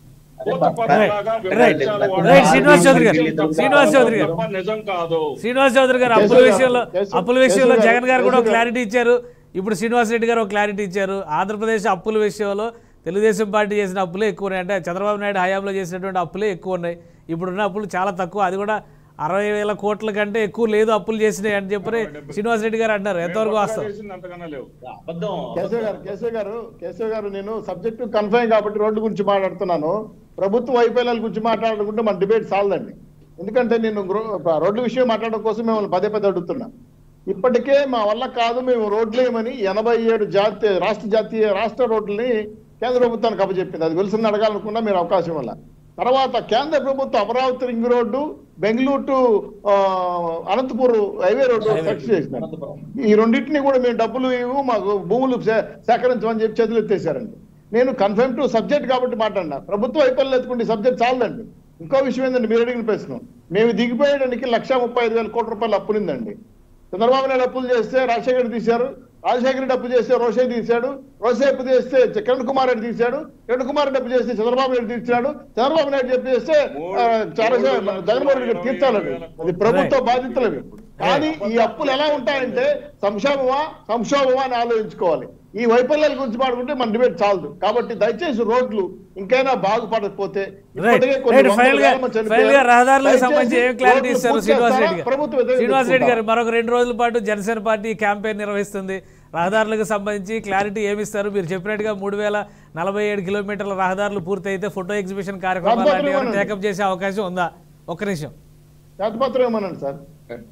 కోత పనులాగా రైట్. విమర్శలు రైట్. వాడాలి. శ్రీనివాస్ చౌదరి గారు. శ్రీనివాస్ చౌదరి గారు. తప్ప నిజం కాదు శ్రీనివాస్ చౌదరి గారు కేశవ్ అప్పుల గారు, విషయంలో కేశవ్- అప్పుల విషయంలో కేశవ్ గారు, జగన్ గారు కూడా కేశవ్ గారు. క్లారిటీ ఇచ్చారు ఇప్పుడు శ్రీనివాస్ రెడ్డి గారు ఒక క్లారిటీ ఇచ్చారు ఆంధ్రప్రదేశ్ అప్పుల విషయంలో తెలుగుదేశం పార్టీ చేసిన అప్పులే ఎక్కువ ఉన్నాయి అంటే చంద్రబాబు నాయుడు హయాంలో చేసినటువంటి అప్పులే ఎక్కువ ఉన్నాయి ఇప్పుడున్న అప్పులు చాలా తక్కువ అది కూడా అరవై వేల కోట్ల కంటే ఎక్కువ లేదు అప్పులు చేసినాయి అని చెప్పి శ్రీనివాస్ రెడ్డి గారు అంటారు ఎంతవరకు మేము వాస్తవం చేసింది అంతకన్నా లేవు అబద్ధం కేశవ్ గారు కేశవ్ గారు కేశవ్ గారు నేను సబ్జెక్టు కన్ఫైన్ కాబట్టి రోడ్డు గురించి మాట్లాడుతున్నాను ప్రభుత్వ వైఫల్యాల గురించి మాట్లాడుకుంటే మన డిబేట్ సాలదండి ఎందుకంటే నేను గ్రో- రోడ్ల విషయం మాట్లాడడం కోసం మిమ్మల్ని పదే పదే అడుగుతున్నా ఇప్పటికే మా వల్ల కాదు మేము రోడ్లు ఏమని ఎనభై ఏడు జాతీయ రాష్ట్ర జాతీయ రాష్ట్ర రోడ్లని కేంద్ర ప్రభుత్వానికి అప్పచెప్పింది అది వెలుసుని అడగాలనుకున్నా మీరు అవకాశం వల్ల తర్వాత కేంద్ర ప్రభుత్వం Amaravati ring road Bengaluru to ఆ, అనంతపూర్ హైవే రోడ్డు సక్సెస్ చేసినారు అనంతపురం ఈ రెండింటిని కూడా మేము డబ్బులు ఇవ్వు మాకు భూములు సే- సేకరించమని చెప్పి చేతులు ఎత్తేసారండి నేను కన్ఫర్మ్ టు సబ్జెక్ట్ కాబట్టి మాట్లాడినా ప్రభుత్వ వైఫల్యం ఎత్తుకుంటే సబ్జెక్ట్ చాలండి ఇంకో విషయం ఏంటంటే మీరు అడిగిన ప్రశ్న మేము దిగిపోయేయడానికి లక్ష ముప్పై ఐదు వేల కోట్ల రూపాయలు అప్పునిందండి చంద్రబాబు నాయుడు అప్పులు చేస్తే రాజశేఖర్ రెడ్డి తీశారు రాజశేఖర రెడ్డి అప్పు చేస్తే రోషే తీశాడు రోషే అప్పు చేస్తే చ- కిరణ్ కుమార్ రెడ్డి తీశాడు కిరణ్ కుమార్ రెడ్డి అప్పు చేస్తే చంద్రబాబు నాయుడు తీర్చాడు చంద్రబాబు నాయుడు చెప్పు చేస్తే ఆ, చాలా మన జగన్మోహన్ రెడ్డి గారు తీర్చాలండి అది ప్రభుత్వ బాధ్యతలు అవి కానీ ఈ అప్పులు ఎలా ఉంటాయంటే సంక్షోభమా సంక్షోభమా అని ఆలోచించుకోవాలి ఈ వైఫల్యాల గురించి మాట్లాడుకుంటే మన డిబేట్ చాలదు కాబట్టి దయచేసి రోడ్లు ఇంకైనా బాగుపడకపోతే రైట్ ఇప్పటికే కొన్ని రైట్ వందల ఫైనల్ గా వేల మంది చనిపోయారు. ఫైనల్ గా రహదారులకు దయచేసి సంబంధించి ఏం క్లారిటీ రోడ్లు ఇస్తారు పూర్తి శ్రీనివాస్ చేస్తారా? రెడ్డి గారు ప్రభుత్వం వ్యతిరేకంగా శ్రీనివాస్ రెడ్డి గారు తీసుకుంటారా? మరొక రెండు రోజుల పాటు జనసేన పార్టీ క్యాంపెయిన్ నిర్వహిస్తుంది రహదారులకు సంబంధించి క్లారిటీ ఏమి ఇస్తారు మీరు చెప్పినట్టుగా మూడు వేల నలభై ఏడు కిలోమీటర్ల రహదారులు పూర్తయితే ఫోటో ఎగ్జిబిషన్ కార్యక్రమాలు రాజపత్రం లాంటివి ఇవ్వనండి. టేకప్ చేసే అవకాశం ఉందా ఒక్క నిమిషం శాతపత్రం ఏమనండి సార్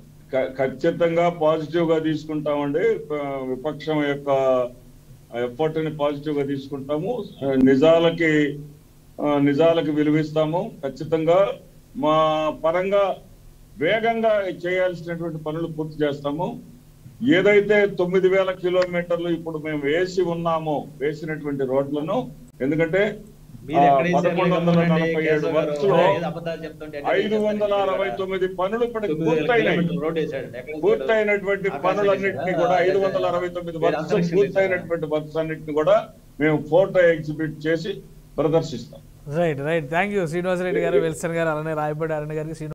క- ఖచ్చితంగా పాజిటివ్ గా తీసుకుంటామండి ప- విపక్షం యొక్క ఎఫర్ట్ ని పాజిటివ్ గా తీసుకుంటాము నిజాలకి ఆ, నిజాలకి విలువిస్తాము ఖచ్చితంగా మా పరంగా వేగంగా చేయాల్సినటువంటి పనులు పూర్తి చేస్తాము ఏదైతే తొమ్మిది వేల కిలోమీటర్లు ఇప్పుడు మేము వేసి ఉన్నామో వేసినటువంటి రోడ్లను ఎందుకంటే మీరు ఎక్కడ వేసారు? పదకొండు వందల గమనండి, నలభై ఏడు కేశవ్ గారు. వర్క్స్లో ఏదో అబద్ధాలు చెప్తుంటే ఎక్కడ ఐదు వేసేస్తారు? వందల అరవై తొమ్మిది పనులు ఇప్పటికి తొమ్మిది వేల పూర్తయినాయి కిలోమీటర్ల రోడ్డు వేశాడు. ఎక్కడ వేశాడు? పూర్తయినటువంటి ఆకాశ పనులన్నింటినీ వేశాడా? కూడా ఐదు లేదా వందల అరవై తొమ్మిది వేరే వర్క్స్ అంతరిక్షం పూర్తయినటువంటి వర్క్స్ అన్నింటిని కూడా మేము ఫోటో ఎగ్జిబిట్ చేసి ప్రదర్శిస్తాం right right thank you Srinivas Reddy garu Wilson గారు అలానే రాయపడి అరణ్య గారికి శ్రీనివాస్